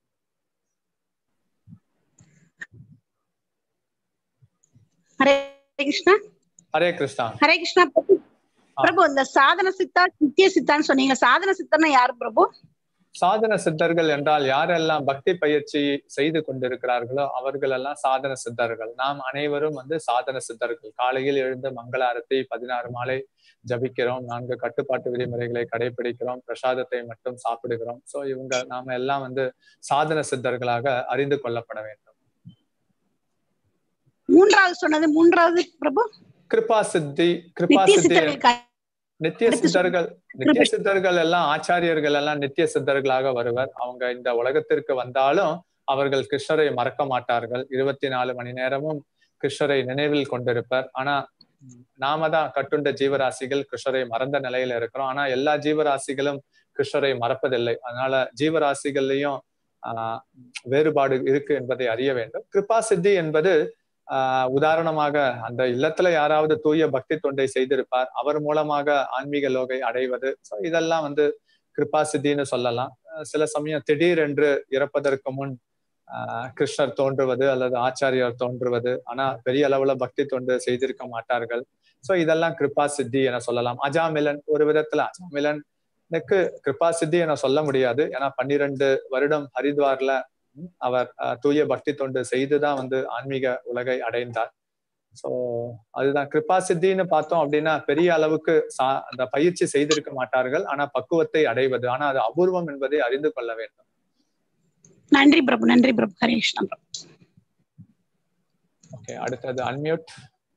ஹரே கிருஷ்ணா ஹரே கிருஷ்ணா ஹரே கிருஷ்ணா பிரபு பிரபு இந்த சாதன சித்தா நித்திய சித்தான்னு சொன்னீங்க சாதன சித்தர்னா யாரு பிரபு சாதன சித்தர்கள் என்றால் யாரெல்லாம் பக்தி பயிற்சி செய்து கொண்டிருக்கிறார்களோ அவர்கள் எல்லாம் சாதன சித்தர்கள் நாம் அனைவரும் வந்து சாதன சித்தர்கள் காலையில் எழுந்து மங்களாரத்தி பதினாறு மாலை ஜபிக்கிறோம் நான்கு கட்டுப்பாட்டு விதிமுறைகளை கடைபிடிக்கிறோம் பிரசாதத்தை மட்டும் சாப்பிடுகிறோம் சோ இவங்க நாம எல்லாம் வந்து சாதன சித்தர்களாக அறிந்து கொள்ளப்பட வேண்டும் மூன்றாவது சொன்னது மூன்றாவது பிரபு கிருபா சித்தி கிருபா நித்திய சித்தி சித்தர்களுக்கு நித்திய அடுத்து சித்தர்கள் நித்திய சித்தர்கள் எல்லாம் ஆச்சாரியர்கள் எல்லாம் நித்திய சித்தர்களாக வருவர் அவங்க இந்த உலகத்திற்கு வந்தாலும் அவர்கள் கிருஷ்ணரை மறக்க மாட்டார்கள் இருபத்தி நாலு மணி நேரமும் கிருஷ்ணரை நினைவில் கொண்டிருப்பர் ஆனா நாம தான் கட்டுண்ட ஜீவராசிகள் கிருஷ்ணரை மறந்த நிலையில இருக்கிறோம் ஆனா எல்லா ஜீவராசிகளும் கிருஷ்ணரை மறப்பதில்லை அதனால ஜீவராசிகள்லயும் ஆஹ் வேறுபாடு இருக்கு என்பதை அறிய வேண்டும் கிருபா சித்தி என்பது ஆஹ் உதாரணமாக அந்த இல்லத்துல யாராவது தூய பக்தி தொண்டை செய்திருப்பார் அவர் மூலமாக ஆன்மீக லோகை அடைவது ஸோ இதெல்லாம் வந்து கிருபா சித்தின்னு சொல்லலாம் அஹ் சில சமயம் திடீர் என்று இறப்பதற்கு முன் ஆஹ் கிருஷ்ணர் தோன்றுவது அல்லது ஆச்சாரியார் தோன்றுவது ஆனா பெரிய அளவுல பக்தி தொண்டு செய்திருக்க மாட்டார்கள் சோ இதெல்லாம் கிருபா சித்தி என சொல்லலாம் அஜாமிலன் ஒரு விதத்துல அஜாமிலனுக்கு கிருபா சித்தி என சொல்ல முடியாது ஏன்னா பன்னிரண்டு வருடம் ஹரித்வார்ல ம், அவர் அஹ், தூய பக்தி தொண்டு செய்துதான் வந்து ஆன்மீக உலகை அடைந்தார் சோ அதுதான் கிருபா சித்தின்னு பார்த்தோம் அப்படின்னா பெரிய அளவுக்கு சா அந்த பயிற்சி செய்திருக்க மாட்டார்கள் ஆனா பக்குவத்தை அடைவது ஆனா அது அபூர்வம் என்பதை அறிந்து கொள்ள வேண்டும் நன்றி பிரபு நன்றி பிரபு ஹரே கிருஷ்ணா பிரபு ஓகே அடுத்தது அன்மியூட்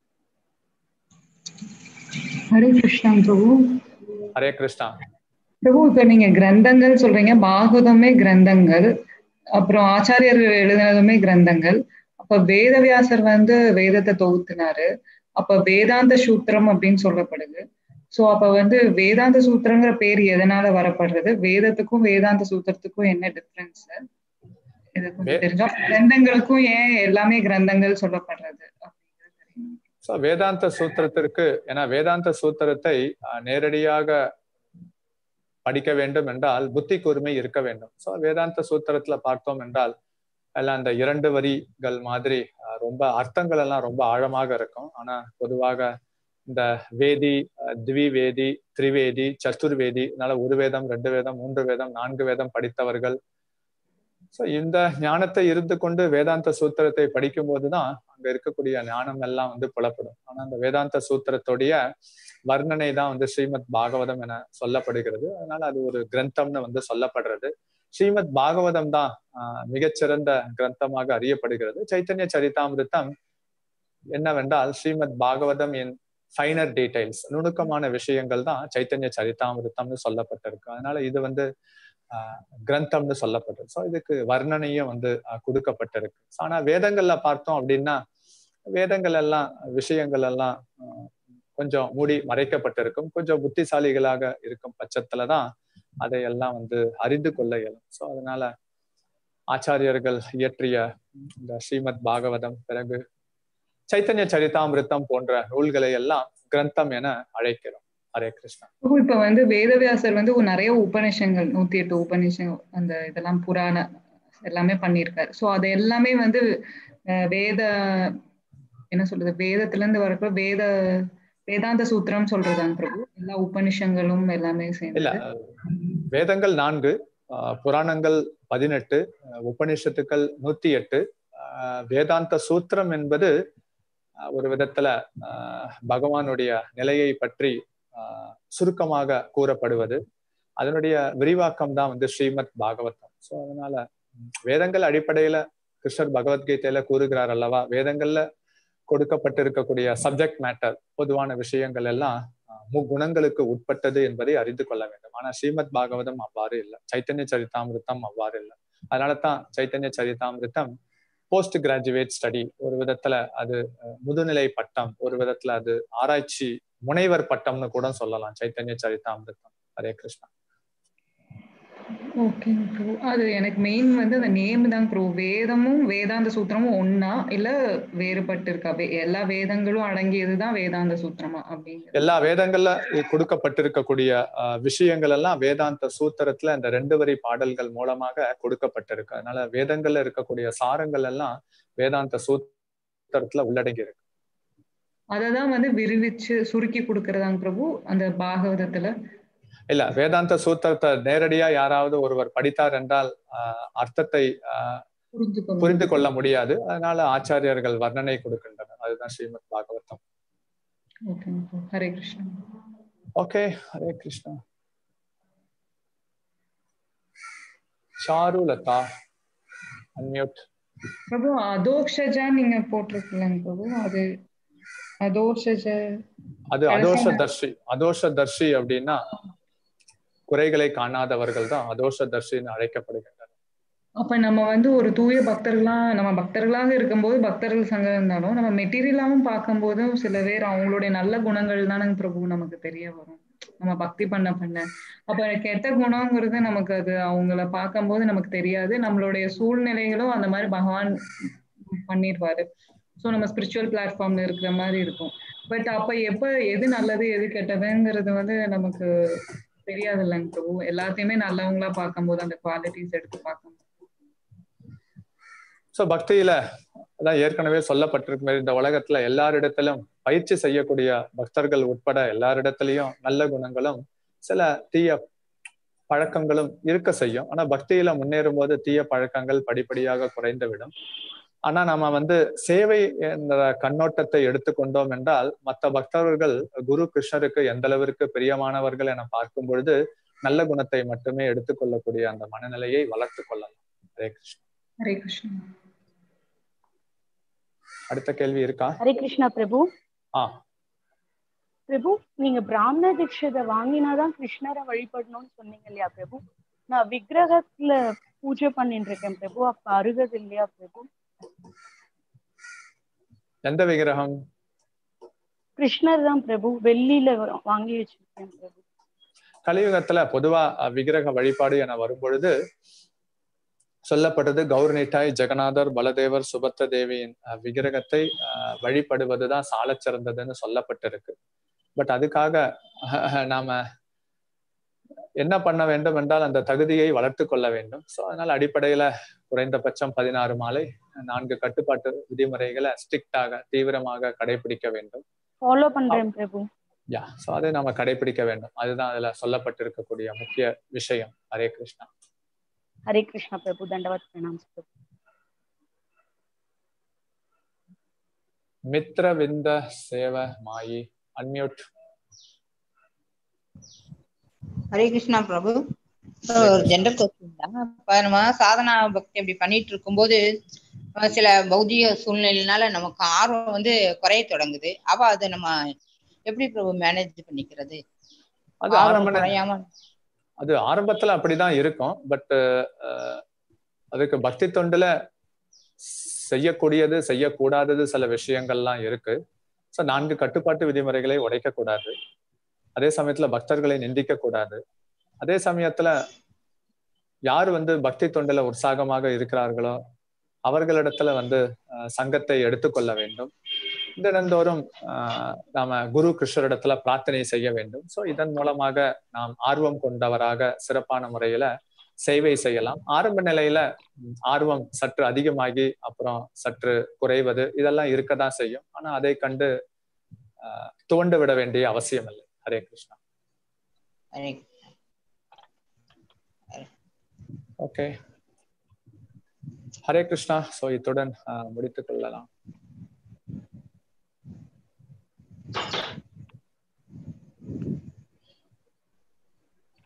ஹரே கிருஷ்ணா பிரபு ஹரே கிருஷ்ணா பிரபு இப்ப நீங்க கிரந்தங்கள் சொல்றீங்க பாகவதமே கிரந்தங்கள் அப்புறம் ஆச்சாரியர்கள் எழுதினதுமே கிரந்தங்கள் அப்ப வேதவியாசர் வந்து வேதத்தை தொகுத்தினாரு அப்ப வேதாந்த சூத்திரம் அப்படின்னு சொல்லப்படுது சோ அப்ப வந்து வேதாந்த சூத்திரங்கிற பேர் எதனால வரப்படுறது வேதத்துக்கும் வேதாந்த சூத்திரத்துக்கும் என்ன டிஃபரன்ஸ் இது வே- கொஞ்சம் தெரிஞ்சா கிரந்தங்களுக்கும் ஏன் எல்லாமே கிரந்தங்கள் சொல்லப்படுறது அப்படிங்கிறது தெரியும். சோ வேதாந்த சூத்திரத்திற்கு ஏன்னா வேதாந்த சூத்திரத்தை அஹ், நேரடியாக படிக்க வேண்டும் என்றால் புத்தி கூர்மை இருக்க வேண்டும் சோ வேதாந்த சூத்திரத்துல பார்த்தோம் என்றால் எல்லாம் அந்த இரண்டு வரிகள் மாதிரி அஹ், ரொம்ப அர்த்தங்கள் எல்லாம் ரொம்ப ஆழமாக இருக்கும் ஆனா பொதுவாக இந்த வேதி அஹ், திவிவேதி திரிவேதி சதுர்வேதி அதனால ஒரு வேதம் ரெண்டு வேதம் மூன்று வேதம் நான்கு வேதம் படித்தவர்கள் சோ இந்த ஞானத்தை இருந்து கொண்டு வேதாந்த சூத்திரத்தை படிக்கும் போதுதான் அங்க இருக்கக்கூடிய ஞானம் எல்லாம் வந்து புலப்படும் ஆனா அந்த வேதாந்த சூத்திரத்துடைய வர்ணனை தான் வந்து ஸ்ரீமத் பாகவதம் என சொல்லப்படுகிறது அதனால அது ஒரு கிரந்தம்னு வந்து சொல்லப்படுறது ஸ்ரீமத் பாகவதம் தான் ஆஹ், மிகச்சிறந்த கிரந்தமாக அறியப்படுகிறது சைத்தன்ய சரிதாமிருத்தம் என்னவென்றால் Shrimad Bhagavatam in finer details நுணுக்கமான விஷயங்கள் தான் சைத்தன்ய சரிதாமிருத்தம்னு சொல்லப்பட்டிருக்கு அதனால இது வந்து ஆஹ், கிரந்தம்னு சொல்லப்பட்டிருக்கு ஸோ இதுக்கு வர்ணனையும் வந்து ஆஹ், கொடுக்கப்பட்டிருக்கு So, ஆனா வேதங்கள்ல பார்த்தோம் அப்படின்னா வேதங்கள் எல்லாம் விஷயங்கள் எல்லாம் ஆஹ், கொஞ்சம் மூடி மறைக்கப்பட்டிருக்கும் கொஞ்சம் புத்திசாலிகளாக இருக்கும் பட்சத்துல தான் அதையெல்லாம் வந்து அறிந்து கொள்ள இயலும் ஸோ அதனால ஆச்சாரியர்கள் இயற்றிய இந்த ஸ்ரீமத் பாகவதம் பிறகு சைத்தன்ய சரிதாமிருத்தம் போன்ற நூல்களை எல்லாம் கிரந்தம் என அழைக்கிறோம் ஹரே கிருஷ்ணா பிரபு, இப்ப வந்து வேதவியாசர் வந்து ஒரு நிறைய உபநிஷங்கள் நூத்தி எட்டு உபநிஷம் அந்த இதெல்லாம் புராண எல்லாமே பண்ணியிருக்காரு சோ அது எல்லாமே வந்து அஹ், வேத என்ன சொல்றது வேதத்துல இருந்து வரப்ப வேத வேதாந்த சூத்திரம் சொல்றதாங்க பிரபு எல்லா உபநிஷங்களும் எல்லாமே இல்ல சேர்ந்து வேதங்கள் நான்கு ஆஹ் புராணங்கள் பதினெட்டு ஆஹ் உபனிஷத்துக்கள் நூத்தி எட்டு ஆஹ் வேதாந்த சூத்திரம் என்பது ஆஹ் ஒரு விதத்துல ஆஹ் பகவானுடைய நிலையை பற்றி ஆஹ் சுருக்கமாக கூறப்படுவது அதனுடைய விரிவாக்கம் தான் வந்து ஸ்ரீமத் பாகவதம் சோ அதனால உம், வேதங்கள் அடிப்படையில கிருஷ்ணர் பகவத்கீதையில கூறுகிறார் அல்லவா வேதங்கள்ல கொடுக்கப்பட்டிருக்கக்கூடிய சப்ஜெக்ட் மேட்டர் பொதுவான விஷயங்கள் எல்லாம் ஆஹ் முக்குணங்களுக்கு உட்பட்டது என்பதை அறிந்து கொள்ள வேண்டும் ஆனா ஸ்ரீமத் பாகவதம் அவ்வாறு இல்லை சைத்தன்ய சரிதாமிருத்தம் அவ்வாறு இல்லை அதனால தான் Chaitanya Charitamrita post graduate study ஒரு விதத்துல அது முதுநிலை பட்டம் ஒரு விதத்துல அது ஆராய்ச்சி முனைவர் பட்டம்னு கூட சொல்லலாம் சைத்தன்ய சரிதாமிருத்தம் ஹரே கிருஷ்ணா ஓகே ப்ரோ அது எனக்கு மெயின் வந்து அந்த நேம் தான் ப்ரோ வேதமும் வேதாந்த சூத்திரமும் ஒன்னா இல்ல வேறுபட்டு இருக்கா எல்லா வேதங்களும் அடங்கியதுதான் வேதாந்த சூத்திரமா அப்படிங்கிறது எல்லா வேதங்கள்ல கொடுக்கப்பட்டிருக்கக்கூடிய விஷயங்கள் எல்லாம் வேதாந்த சூத்திரத்துல இந்த ரெண்டு வரி பாடல்கள் மூலமாக கொடுக்கப்பட்டிருக்கு அதனால வேதங்கள்ல இருக்கக்கூடிய சாரங்கள் எல்லாம் வேதாந்த சூத்திரத்துல உள்ளடங்கி இருக்கு அததான் வந்து விரிவிச்சு சுருக்கி கொடுக்கறதாங்க பிரபு அந்த பாகவதத்துல இல்ல வேதாந்த சூத்திரத்தை நேரடியா யாராவது ஒருவர் படித்தார் என்றால் அர்த்தத்தை புரிந்து கொள்ள முடியாது அதனால ஆச்சாரியர்கள் வர்ணனை கொடுக்கின்றனர் அதுதான் ஸ்ரீமத் பாகவதம் ஹரே கிருஷ்ணா ஓகே ஹரே கிருஷ்ணா சாரு லதா அன்மியூட் பிரபு அதோக்ஷஜா நீங்க போட்டிருக்கீங்க பிரபு அது அதோஷஜ அது அதோஷ தர்ஷி அதோஷ தர்ஷி அப்படின்னா குறைகளை காணாதவர்கள் தான் அதோஷ தர்ஷின்னு அழைக்கப்படுகின்றனர் அப்ப நம்ம வந்து ஒரு தூய பக்தர்களா நம்ம பக்தர்களாக இருக்கும்போது பக்தர்கள் சங்கம் இருந்தாலும் நம்ம மெட்டீரியலாவும் பார்க்கும்போதும் சில பேர் அவங்களுடைய நல்ல குணங்கள் தானே பிரபு நமக்கு தெரிய வரும் நம்ம பக்தி பண்ண பண்ண அப்ப கெட்ட குணங்கிறது நமக்கு அது அவங்கள பார்க்கும்போது நமக்கு தெரியாது நம்மளுடைய சூழ்நிலைகளும் அந்த மாதிரி பகவான் பண்ணிடுவாரு ஸோ நம்ம ஸ்பிரிச்சுவல் பிளாட்ஃபார்ம்ல இருக்கிற மாதிரி இருக்கும் பட் அப்ப எப்ப எது நல்லது எது கெட்டதுங்கிறது வந்து நமக்கு தெரியாது இல்லைங்க பிரபு எல்லாத்தையுமே நல்லவங்களா பார்க்கும்போது அந்த குவாலிட்டிஸ் எடுத்து பார்க்கும்போது சோ பக்தியில அதான் ஏற்கனவே சொல்லப்பட்டிருக்கு இந்த உலகத்துல எல்லாரிடத்திலும் பயிற்சி செய்யக்கூடிய பக்தர்கள் உட்பட எல்லாரிடத்திலையும் நல்ல குணங்களும் சில தீய பழக்கங்களும் இருக்க செய்யும் ஆனா பக்தியில முன்னேறும் போது தீய பழக்கங்கள் படிப்படியாக குறைந்துவிடும் ஆனா நம்ம வந்து சேவை என்ற கண்ணோட்டத்தை எடுத்துக்கொண்டோம் என்றால் மற்ற பக்தர்கள் குரு கிருஷ்ணருக்கு எந்த அளவிற்கு பிரியமானவர்கள் என பார்க்கும் பொழுது நல்ல குணத்தை மட்டுமே எடுத்துக்கொள்ளக்கூடிய அந்த மனநிலையை வளர்த்து கொள்ளலாம் ஹரே கிருஷ்ணா ஹரே கிருஷ்ணா அடுத்த கேள்வி இருக்கா ஹரே கிருஷ்ணா பிரபு ஆ பிரபு நீங்க பிராமண தீட்சதை வாங்கினாதான் கிருஷ்ணரை வழிபடணும்னு சொன்னீங்க இல்லையா பிரபு நான் விக்கிரகத்துல பூஜை பண்ணிட்டு இருக்கேன் பிரபு அப்ப அருகது இல்லையா பிரபு எந்த விக்கிரகம் கிருஷ்ணர் தான் பிரபு வெள்ளியில வாங்கி வச்சிருக்கேன் பிரபு கலியுகத்துல பொதுவா விக்கிரக வழிபாடு என வரும்பொழுது சொல்லப்பட்டது கௌர்னிட்டாய் ஜெகநாதர் பலதேவர் சுபத்த தேவியின் விக்கிரகத்தை வழிபடுவதுதான் சால சிறந்ததுன்னு சொல்லப்பட்டிருக்கு பட் அதுக்காக நாம என்ன பண்ண வேண்டும் என்றால் அந்த தகுதியை வளர்த்து கொள்ள வேண்டும் ஸோ அதனால அடிப்படையில குறைந்தபட்சம் பதினாறு மாலை நான்கு கட்டுப்பாட்டு விதிமுறைகளை ஸ்ட்ரிக்டாக தீவிரமாக கடைபிடிக்க வேண்டும் ஃபாலோ பண்றேன் பிரபு யா ஸோ அதை நம்ம கடைபிடிக்க வேண்டும் அதுதான் அதுல சொல்லப்பட்டிருக்கக்கூடிய முக்கிய விஷயம் ஹரே கிருஷ்ணா ஹரே கிருஷ்ணா பிரபு தண்டவத் பிரணாம் பிரபு மித்ரவிந்த சேவ மாயி அன்மியூட் ஹரே கிருஷ்ணா பிரபு ஒரு ஜென்ரல் கொஸ்டின் தான் இப்ப நம்ம சாதனா பக்தி அப்படி பண்ணிட்டு இருக்கும்போது சில பௌதிக சூழ்நிலையினால நமக்கு ஆர்வம் வந்து குறைய தொடங்குது அப்ப அதை நம்ம எப்படி பிரபு மேனேஜ் பண்ணிக்கிறது அது ஆரம்ப குறையாம அது ஆரம்பத்துல அப்படிதான் இருக்கும் பட் அதுக்கு பக்தி தொண்டுல செய்யக்கூடியது செய்யக்கூடாதது சில விஷயங்கள்லாம் இருக்கு ஸோ நான்கு கட்டுப்பாட்டு விதிமுறைகளை உடைக்க கூடாது அதே சமயத்துல பக்தர்களை நிந்திக்க கூடாது அதே சமயத்துல யார் வந்து பக்தி தொண்டுல உற்சாகமாக இருக்கிறார்களோ அவர்களிடத்துல வந்து சங்கத்தை எடுத்துக்கொள்ள வேண்டும் தினந்தோறும் நாம குரு கிருஷ்ணரிடத்துல பிரார்த்தனை செய்ய வேண்டும் சோ இதன் மூலமாக நாம் ஆர்வம் கொண்டவராக சிறப்பான முறையில சேவை செய்யலாம் ஆரம்ப நிலையில ஆர்வம் சற்று அதிகமாகி அப்புறம் சற்று குறைவது இதெல்லாம் இருக்கதான் செய்யும் ஆனா அதை கண்டு துவண்டு விட வேண்டிய அவசியம் இல்லை ஹரே கிருஷ்ணா ஓகே ஹரே கிருஷ்ணா சோ இத்துடன் முடித்துக் கொள்ளலாம்